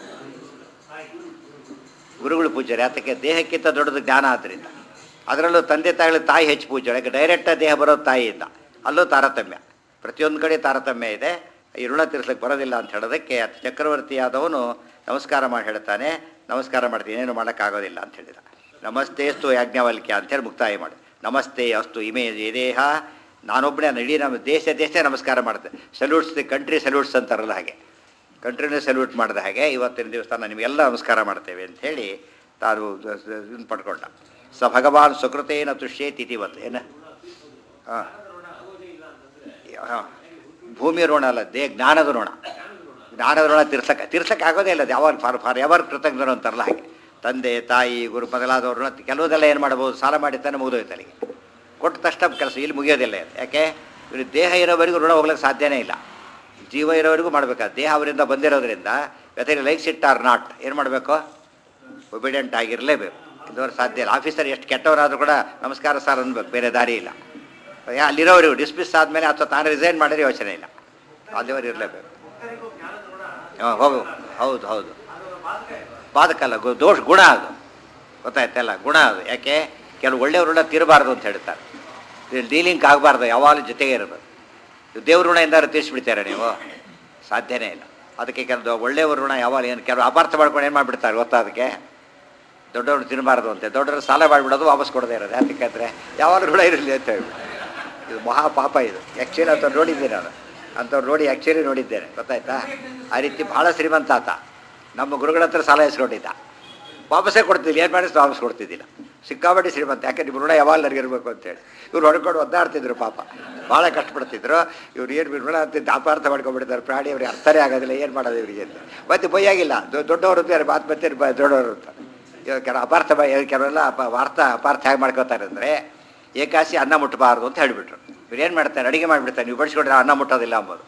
ಗುರುಗಳು ಪೂಜ್ಯರೇ ಅದಕ್ಕೆ ದೇಹಕ್ಕಿಂತ ದೊಡ್ಡದು ಜ್ಞಾನ ಆದ್ದರಿಂದ ಅದರಲ್ಲೂ ತಂದೆ ತಾಯಿಗಳ ತಾಯಿ ಹೆಚ್ಚು ಪೂಜ್ಯರು ಯಾಕೆ ಡೈರೆಕ್ಟಾಗಿ ದೇಹ ಬರೋದು ತಾಯಿಯಿಂದ ಅಲ್ಲೂ ತಾರತಮ್ಯ ಪ್ರತಿಯೊಂದು ಕಡೆ ತಾರತಮ್ಯ ಇದೆ ಈ ಋಣ ತೀರ್ಸಕ್ಕೆ ಬರೋದಿಲ್ಲ ಅಂತ ಹೇಳೋದಕ್ಕೆ ಅದು ಚಕ್ರವರ್ತಿಯಾದವನು ನಮಸ್ಕಾರ ಮಾಡಿ ಹೇಳ್ತಾನೆ ನಮಸ್ಕಾರ ಮಾಡ್ತೀನಿ ಏನು ಮಾಡೋಕ್ಕಾಗೋದಿಲ್ಲ ಅಂತ ಹೇಳಿದ ನಮಸ್ತೆ ಅಸ್ತು ಯಾಜ್ಞವಲ್ಕ್ಯ ಅಂತೇಳಿ ಮುಕ್ತಾಯ ಮಾಡಿ ನಮಸ್ತೆ ಅಸ್ತು ಇಮೇ ದೇಹ ನಾನೊಬ್ಬನೇ ಇಡೀ ನಮ್ಮ ದೇಶ ದೇಶ ನಮಸ್ಕಾರ ಮಾಡುತ್ತೆ ಸಲ್ಯೂಟ್ಸ್ ದಿ ಕಂಟ್ರಿ ಸಲ್ಯೂಟ್ಸ್ ಅಂತಾರಲ್ಲ ಹಾಗೆ ಕಂಟ್ರಿನೇ ಸಲ್ಯೂಟ್ ಮಾಡಿದ ಹಾಗೆ ಇವತ್ತಿನ ದಿವಸ ನಾನು ನಿಮಗೆಲ್ಲ ನಮಸ್ಕಾರ ಮಾಡ್ತೇವೆ ಅಂತ ಹೇಳಿ ತಾನು ಇದನ್ನು ಪಡ್ಕೊಂಡ ಸ ಭಗವಾನ್ ಸುಕೃತೇನ ತುಷ್ಯೇತ್ ಇತಿವತ್ ಏನ ಹಾಂ ಹಾಂ ಭೂಮಿ ಋಣ ಅಲ್ಲ ದೇ ಜ್ಞಾನದ ಋಣ ಜ್ಞಾನದ ಋಣ ತೀರ್ಸಕ್ಕೆ ತೀರ್ಸಕ್ಕೆ ಆಗೋದೇ ಇಲ್ಲ ಅದು ಯಾವಾಗ ಫಾರ್ ಫಾರ್ ಯಾವಾಗ ಕೃತಜ್ಞರು ಅಂತಾರಲ್ಲ ಹಾಗೆ ತಂದೆ ತಾಯಿ ಗುರು ಮೊದಲಾದವ್ರ ಋಣ ಕೆಲವುದೆಲ್ಲ ಏನು ಮಾಡ್ಬೋದು ಸಾಲ ಮಾಡಿ ತಾನೆ ಮುಗಿದೋಯ್ತು ಅಲ್ಲಿಗೆ ಕೊಟ್ಟ ತಕ್ಷಣ ಕೆಲಸ ಇಲ್ಲಿ ಮುಗಿಯೋದಿಲ್ಲ ಇದು. ಯಾಕೆ ಇವ್ರಿಗೆ ದೇಹ ಇರೋವರೆಗೂ ಋಣ ಹೋಗ್ಲಿಕ್ಕೆ ಸಾಧ್ಯನೇ ಇಲ್ಲ ಜೀವ ಇರೋವರೆಗೂ ಮಾಡಬೇಕಾದ ದೇಹ ಅವರಿಂದ ಬಂದಿರೋದ್ರಿಂದ whether likes it or not ಏನು ಮಾಡಬೇಕು ಒಬಿಡೆಂಟ್ ಆಗಿರಲೇಬೇಕು ಇದುವರೆ ಸಾಧ್ಯ ಇಲ್ಲ ಆಫೀಸರ್ ಎಷ್ಟು ಕೆಟ್ಟವರಾದರೂ ಕೂಡ ನಮಸ್ಕಾರ ಸರ್ ಅನ್ಬೇಕು ಬೇರೆ ದಾರಿ ಇಲ್ಲ ಯಾ- ಅಲ್ಲಿರೋರು ಡಿಸ್ಮಿಸ್ ಆದಮೇಲೆ ಅಥವಾ ತಾನು ರಿಸೈನ್ ಮಾಡಿದ್ರೆ ಯೋಚನೆ ಇಲ್ಲ ಅಲ್ಲಿವರೆಗೂ ಇರಲೇಬೇಕು ಭಕ್ತರಿಗೂ ಜ್ಞಾನದ ಋಣ ಹಾಂ ಹೋಗು ಹೌದು ಹೌದು ಅದು ಬಾಧಕ ಇಲ್ಲ ಬಾಧಕಲ್ಲ ಗು- ದೋಷ ಗುಣ ಅದು ಗೊತ್ತಾಯ್ತಲ್ಲ ಗುಣ ಅದು ಯಾಕೆ ಕೆಲವು ಒಳ್ಳೆಯ ಋಣ ತೀರಬಾರ್ದು ಅಂತ ಹೇಳ್ತಾರೆ ಡೀಲಿಂಗ್ ಆಗಬಾರ್ದು ಯಾವಾಗಲೂ ಜೊತೆಗೆ ಇರಬೇಕು ದೇವ್ರ ಋಣ ಎಂದಾರು ತೀರಿಸ್ಬಿಡ್ತಾರೆ ನೀವು ಸಾಧ್ಯನೇ ಇಲ್ಲ ಅದಕ್ಕೆ ಕೆಲವು ಒಳ್ಳೆಯವ್ರ ಋಣ ಯಾವಾಗ ಏನು ಕೆಲವು ಅಪಾರ್ಥ ಮಾಡ್ಕೊಂಡು ಏನು ಮಾಡಿಬಿಡ್ತಾರೆ ಗೊತ್ತಾ ಅದಕ್ಕೆ ದೊಡ್ಡವ್ರು ತಿನ್ನಬಾರ್ದು ಅಂತೆ ದೊಡ್ಡವರು ಸಾಲ ಮಾಡಿಬಿಡೋದು ವಾಪಸ್ ಕೊಡದೇ ಇರೋದು ಯಾಕಂದರೆ ಯಾವಾಗ ಋಣ ಇರಲಿ ಅಂತ ಹೇಳ್ಬಿಟ್ಟು ಇದು ಮಹಾ ಪಾಪ ಇದು ಆ್ಯಕ್ಚುಲಿ ಅಂಥವ್ರು ನೋಡಿದ್ದೀನಿ ನಾನು ಅಂಥವ್ರು ನೋಡಿ ಆ್ಯಕ್ಚುಲಿ ನೋಡಿದ್ದೇನೆ ಗೊತ್ತಾಯ್ತಾ ಆ ರೀತಿ ಭಾಳ ಶ್ರೀಮಂತ ಆತ ನಮ್ಮ ಗುರುಗಳ ಹತ್ರ ಸಾಲ ಇಸ್ಕೊಂಡಿದ್ದ ವಾಪಸ್ಸೇ ಕೊಡ್ತಿದ್ದಿಲ್ಲ ಏನು ಮಾಡಿಸ್ ವಾಪಸ್ ಕೊಡ್ತಿದ್ದಿಲ್ಲ ಸಿಕ್ಕಾಪಟ್ಟೆ ಶ್ರೀಮಂತ ಯಾಕೆ ನಿಮ್ಮ ಋಣ ಯಾವಾಗ ನನಗೆ ಇರಬೇಕು ಅಂತೇಳಿ ಇವ್ರು ಹೊಡ್ಕೊಂಡು ಒದ್ದಾಡ್ತಿದ್ರು ಪಾಪ ಭಾಳ ಕಷ್ಟಪಡ್ತಿದ್ರು ಇವ್ರು ಏನು ಋಣ ಅಂತ ಅಪಾರ್ಥ ಮಾಡ್ಕೊಂಡ್ಬಿಡ್ತಾರೆ ಪ್ರಾಣಿ ಅವ್ರಿಗೆ ಅರ್ಥನೇ ಆಗೋದಿಲ್ಲ ಏನು ಮಾಡೋದು ಇವರಿಗೆ ಅಂತ ಮತ್ತೆ ಬೈಯಾಗಿಲ್ಲ ದೊ- ದೊಡ್ಡವರು ಅಂತಾರೆ ಮಾತು ಮತ್ತೆ ಬ- ದೊಡ್ಡವರು ಅಂತ ಇವಾಗ ಕೆಲವು ಅಪಾರ್ಥ ಬ ಕೆಲವೆಲ್ಲ ಅಪ ವಾರ್ಥ ಅಪಾರ್ಥ ಹೇಗೆ ಮಾಡ್ಕೋತಾರೆ ಅಂದರೆ ಏಕಾಸಿ ಅನ್ನ ಮುಟ್ಟಬಾರ್ದು ಅಂತ ಹೇಳಿಬಿಟ್ರು ಇವ್ರು ಏನು ಮಾಡ್ತಾರೆ ಅಡುಗೆ ಮಾಡಿಬಿಡ್ತಾರೆ ನೀವು ಬಡಿಸ್ಕೊಂಡ್ರೆ ಅನ್ನ ಮುಟ್ಟೋದಿಲ್ಲ ಅಂಬೋದು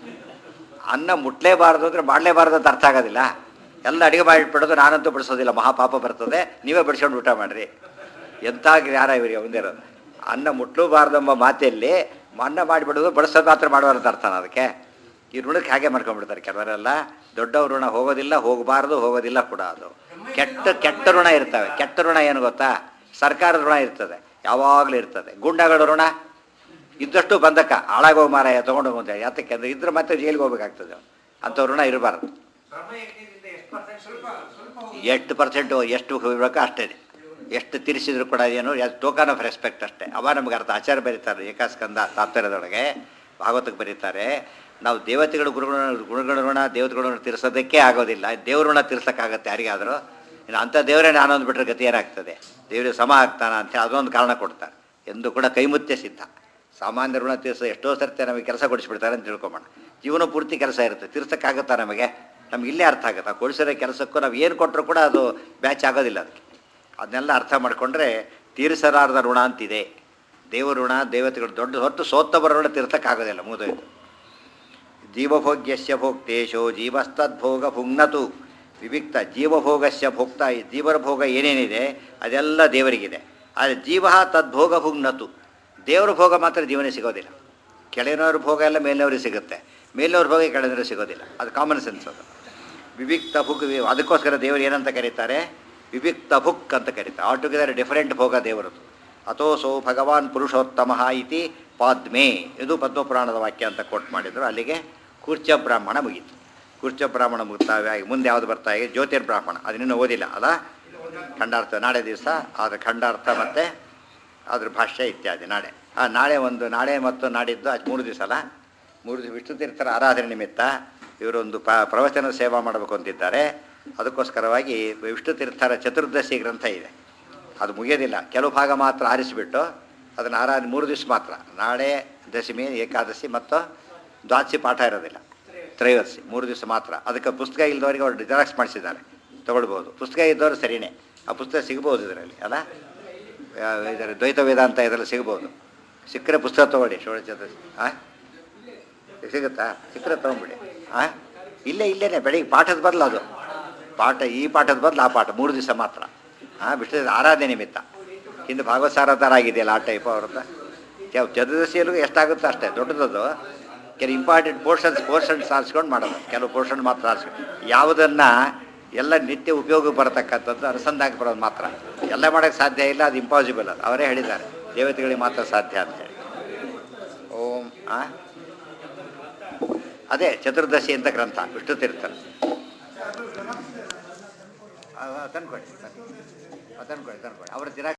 ಅನ್ನ ಮುಟ್ಲೇಬಾರ್ದು ಅಂದರೆ ಮಾಡಲೇಬಾರ್ದು ಅಂತ ಅರ್ಥ ಆಗೋದಿಲ್ಲ ಎಲ್ಲ ಅಡುಗೆ ಮಾಡಿಬಿಡೋದು ನಾನಂತೂ ಬಡಿಸೋದಿಲ್ಲ ಮಹಾಪಾಪ ಬರ್ತದೆ ನೀವೇ ಬಡಿಸ್ಕೊಂಡು ಊಟ ಮಾಡಿರಿ ಎಂಥ ಜ್ಞಾನ ಇವರಿಗೆ ಒಂದಿರೋದು ಅನ್ನ ಮುಟ್ಲೂಬಾರ್ದು ಎಂಬ ಮಾತೆಯಲ್ಲಿ ಅನ್ನ ಮಾಡಿಬಿಡೋದು ಬಡಿಸೋದು ಮಾತ್ರ ಮಾಡುವಾರ ಅಂತ ಅರ್ಥನ ಅದಕ್ಕೆ ಈ ಋಣಕ್ಕೆ ಹಾಗೆ ಮಾಡ್ಕೊಂಡ್ಬಿಡ್ತಾರೆ ಕೆಲವರೆಲ್ಲ ದೊಡ್ಡವ್ರ ಋಣ ಹೋಗೋದಿಲ್ಲ ಹೋಗಬಾರ್ದು ಹೋಗೋದಿಲ್ಲ ಕೂಡ ಅದು ಕೆಟ್ಟ ಕೆಟ್ಟ ಋಣ ಇರ್ತವೆ ಕೆಟ್ಟ ಋಣ ಏನು ಗೊತ್ತಾ ಸರ್ಕಾರದ ಋಣ ಇರ್ತದೆ ಯಾವಾಗಲೂ ಇರ್ತದೆ ಗುಂಡಗಳ ಋಣ ಇದ್ದಷ್ಟು ಬಂಧಕ ಹಾಳಾಗೋಗಿ ಮಾರಾಯ ತೊಗೊಂಡು ಹೋಗುತ್ತೆ ಯಾತಕ್ಕೆ ಅಂದರೆ ಇದ್ರೆ ಮತ್ತೆ ಜೈಲಿಗೆ ಹೋಗ್ಬೇಕಾಗ್ತದೆ ಅಂಥ ಋಣ ಇರಬಾರ್ದು ಬ್ರಹ್ಮಯಜ್ಞದಿಂದ ಎಷ್ಟು ಪರ್ಸೆಂಟ್ ಸ್ವಲ್ಪ ಸ್ವಲ್ಪ ಎಷ್ಟು ಪರ್ಸೆಂಟು ಎಷ್ಟು ಹೋಗ್ಬೇಕೋ ಅಷ್ಟೇ ಎಷ್ಟು ತಿರ್ಸಿದ್ರು ಕೂಡ ಏನು ಟೋಕನ್ ಆಫ್ ರೆಸ್ಪೆಕ್ಟ್ ಅಷ್ಟೇ ಅವ ನಮ್ಗೆ ಅರ್ಥ ಆಚಾರ ಬರೀತಾರೆ ಏಕಾಸ್ಕಂದ ತಾತ್ಪರ್ಯದೊಳಗೆ ಭಾಗವತಕ್ಕೆ ಬರೀತಾರೆ ನಾವು ದೇವತೆಗಳು ಗುರುಗಳ ಗುರುಗಳ ಋಣ ದೇವತೆಗಳ ಋಣ ತೀರಿಸೋದಕ್ಕೆ ಆಗೋದಿಲ್ಲ ದೇವ್ರ ಋಣ ತೀರ್ಸೋಕ್ಕಾಗತ್ತೆ ಯಾರಿಗಾದರೂ ಇನ್ನು ಅಂಥ ದೇವರೇ ನಾನು ಅಂದ್ಬಿಟ್ರೆ ಗತಿ ಏನಾಗ್ತದೆ ದೇವರಿಗೆ ಸಮ ಆಗ್ತಾನ ಅಂತ ಅದೊಂದು ಕಾರಣ ಕೊಡ್ತಾರೆ ಎಂದು ಕೂಡ ಕೈಮುತ್ಯ ಸಿದ್ಧ ಸಾಮಾನ್ಯ ಋಣ ತೀರ್ಸ ಎಷ್ಟೋ ಸರ್ತಿ ನಮಗೆ ಕೆಲಸ ಕೊಡಿಸ್ಬಿಡ್ತಾರೆ ಅಂತ ತಿಳ್ಕೊಂಬೋಣ ಜೀವನ ಪೂರ್ತಿ ಕೆಲಸ ಇರುತ್ತೆ ತೀರ್ಸಕ್ಕಾಗುತ್ತಾ ನಮಗೆ ನಮ್ಗೆ ಇಲ್ಲೇ ಅರ್ಥ ಆಗುತ್ತೆ ಆ ಕೊಡಿಸಿರೋ ಕೆಲಸಕ್ಕೂ ನಾವು ಏನು ಕೊಟ್ಟರು ಕೂಡ ಅದು ಬ್ಯಾಚ್ ಆಗೋದಿಲ್ಲ ಅದಕ್ಕೆ ಅದನ್ನೆಲ್ಲ ಅರ್ಥ ಮಾಡಿಕೊಂಡ್ರೆ ತೀರಿಸಲಾರದ ಋಣ ಅಂತಿದೆ ದೇವ ಋಣ ದೇವತೆಗಳು ದೊಡ್ಡ ಹೊತ್ತು ಸೋತ್ತವರ ಋಣ ತೀರ್ಸಕ್ಕಾಗೋದಿಲ್ಲ ಮುಗಿದೋಯ್ತು ಜೀವಭೋಗ್ಯಸ್ಯ ಭೋಕ್ತೇಶೋ ಜೀವಸ್ತದ್ಭೋಗ ಭುಂಗ್ನತು ವಿವಿಕ್ತ ಜೀವಭೋಗಸ್ಯ ಭೋಕ್ತ ಈ ಜೀವರ ಭೋಗ ಏನೇನಿದೆ ಅದೆಲ್ಲ ದೇವರಿಗಿದೆ ಆದರೆ ಜೀವ ತದ್ಭೋಗ ಭುಂಗ್ನತು ದೇವರ ಭೋಗ ಮಾತ್ರ ಜೀವನ ಸಿಗೋದಿಲ್ಲ ಕೆಳಗಿನವ್ರ ಭೋಗ ಎಲ್ಲ ಮೇಲಿನವ್ರಿಗೆ ಸಿಗುತ್ತೆ ಮೇಲಿನವ್ರ ಭೋಗ ಕೆಳಗಿನವ್ರಿಗೆ ಸಿಗೋದಿಲ್ಲ ಅದು ಕಾಮನ್ ಸೆನ್ಸ್ ಅದು ವಿವಿಕ್ತ ಭುಕ್ ವಿ- ಅದಕ್ಕೋಸ್ಕರ ದೇವರು ಏನಂತ ಕರೀತಾರೆ ವಿವಿಕ್ತ ಭುಕ್ ಅಂತ ಕರೀತಾರೆ ಆಲ್ ಟುಗೆದರ್ ಡಿಫರೆಂಟ್ ಭೋಗ ದೇವರದು ಅಥೋಸೋ ಭಗವಾನ್ ಪುರುಷೋತ್ತಮ ಇತಿ ಪಾದ್ಮೆ ಇದು ಪದ್ಮಪುರಾಣದ ವಾಕ್ಯ ಅಂತ ಕೋಟ್ ಮಾಡಿದ್ರು ಅಲ್ಲಿಗೆ ಕೂರ್ಚ ಬ್ರಾಹ್ಮಣ ಮುಗೀತು ಕೂರ್ಚ ಬ್ರಾಹ್ಮಣ ಮುಗಿತಾವೆ ಮುಂದೆ ಯಾವುದು ಬರ್ತಾ ಇದೆ ಜ್ಯೋತಿರ್ಬ್ರಾಹ್ಮಣ ಅದನ್ನಿನ್ನೂ ಓದಿಲ್ಲ ಅಲ್ಲ ಖಂಡಾರ್ಥ ನಾಳೆ ದಿವಸ ಅದರ ಖಂಡಾರ್ಥ ಮತ್ತು ಅದ್ರ ಭಾಷ್ಯ ಇತ್ಯಾದಿ ನಾಳೆ ಆ ನಾಳೆ ಒಂದು ನಾಳೆ ಮತ್ತು ನಾಡಿದ್ದು ಅದು ಮೂರು ದಿವಸ ಅಲ್ಲ ಮೂರು ದಿವಸ ವಿಷ್ಣು ತೀರ್ಥರ ಆರಾಧನೆ ನಿಮಿತ್ತ ಇವರೊಂದು ಪ ಪ್ರವಚನ ಸೇವಾ ಮಾಡಬೇಕು ಅಂತಿದ್ದಾರೆ ಅದಕ್ಕೋಸ್ಕರವಾಗಿ ವಿಷ್ಣು ತೀರ್ಥರ ಚತುರ್ದಶಿ ಗ್ರಂಥ ಇದೆ ಅದು ಮುಗಿಯೋದಿಲ್ಲ ಕೆಲವು ಭಾಗ ಮಾತ್ರ ಆರಿಸಿಬಿಟ್ಟು ಅದನ್ನು ಆರಾಧನೆ ಮೂರು ದಿವಸ ಮಾತ್ರ ನಾಳೆ ದಶಮಿ ಏಕಾದಶಿ ಮತ್ತು ದ್ವಾದಶಿ ಪಾಠ ಇರೋದಿಲ್ಲ ತ್ರಯೋದಶಿ ಮೂರು ದಿವಸ ಮಾತ್ರ ಅದಕ್ಕೆ ಪುಸ್ತಕ ಇಲ್ಲದವರಿಗೆ ಅವರು ಜೆರಾಕ್ಸ್ ಮಾಡಿಸಿದ್ದಾರೆ ತೊಗೊಳ್ಬೋದು ಪುಸ್ತಕ ಇದ್ದವರು ಸರಿಯೇ ಆ ಪುಸ್ತಕ ಸಿಗ್ಬೋದು ಇದರಲ್ಲಿ ಅಲ್ಲ ಯಾ- ಇದರ ದ್ವೈತ ವೇದಾಂತ ಇದರಲ್ಲಿ ಸಿಗ್ಬೋದು ಸಿಕ್ಕರೆ ಪುಸ್ತಕ ತೊಗೊಳ್ಳಿ ಷೋಡ ಚತುರ್ದಶಿ ಹಾಂ ಸಿಗುತ್ತಾ ಸಿಕ್ಕರೆ ತೊಗೊಂಬಿಡಿ ಹಾಂ ಇಲ್ಲೇ ಇಲ್ಲೇನೆ ಬೆಳಿಗ್ಗೆ ಪಾಠದ ಬದಲು ಅದು ಪಾಠ ಈ ಪಾಠದ ಬದಲು ಆ ಪಾಠ ಮೂರು ದಿವಸ ಮಾತ್ರ ಹಾಂ ಬಿಟ್ಟು ಆರಾಧನೆ ನಿಮಿತ್ತ ಹಿಂದೆ ಭಾಗವತ ಸಾರಥರ ಆಗಿದೆಯಲ್ಲ ಆ ಟೈಪ್ ಅವ್ರದ್ದು ಯಾವ ಚತುರ್ದಶಿಯಲ್ಲೂ ಎಷ್ಟಾಗುತ್ತೋ ಅಷ್ಟೇ ದೊಡ್ಡದದು ಕೆಲವು ಇಂಪಾರ್ಟೆಂಟ್ ಪೋರ್ಷನ್ಸ್ ಪೋರ್ಷನ್ಸ್ ಆರಿಸ್ಕೊಂಡು ಮಾಡೋದು ಕೆಲವು ಪೋರ್ಷನ್ ಮಾತ್ರ ಆರಿಸ್ಕೊಂಡು ಯಾವುದನ್ನು ಎಲ್ಲ ನಿತ್ಯ ಉಪಯೋಗಕ್ಕೆ ಬರತಕ್ಕಂಥದ್ದು ಅನುಸಂಧಾನಕ್ಕೆ ಬರೋದು ಮಾತ್ರ ಎಲ್ಲ ಮಾಡೋಕ್ಕೆ ಸಾಧ್ಯ ಇಲ್ಲ ಅದು ಇಂಪಾಸಿಬಲ್ ಅದು ಅವರೇ ಹೇಳಿದ್ದಾರೆ ದೇವತೆಗಳಿಗೆ ಮಾತ್ರ ಸಾಧ್ಯ ಅಂತ ಹೇಳಿ ಓಂ ಆ ಅದೇ ಚತುರ್ದಶಿ ಅಂತ ಗ್ರಂಥ ವಿಷ್ಣು ತೀರ್ಥರು ತಂದ್ಕೊಡಿ ತಂದ್ಕೊಡಿ ತಂದ್ಕೊಡಿ ಅವ್ರ ದಿನ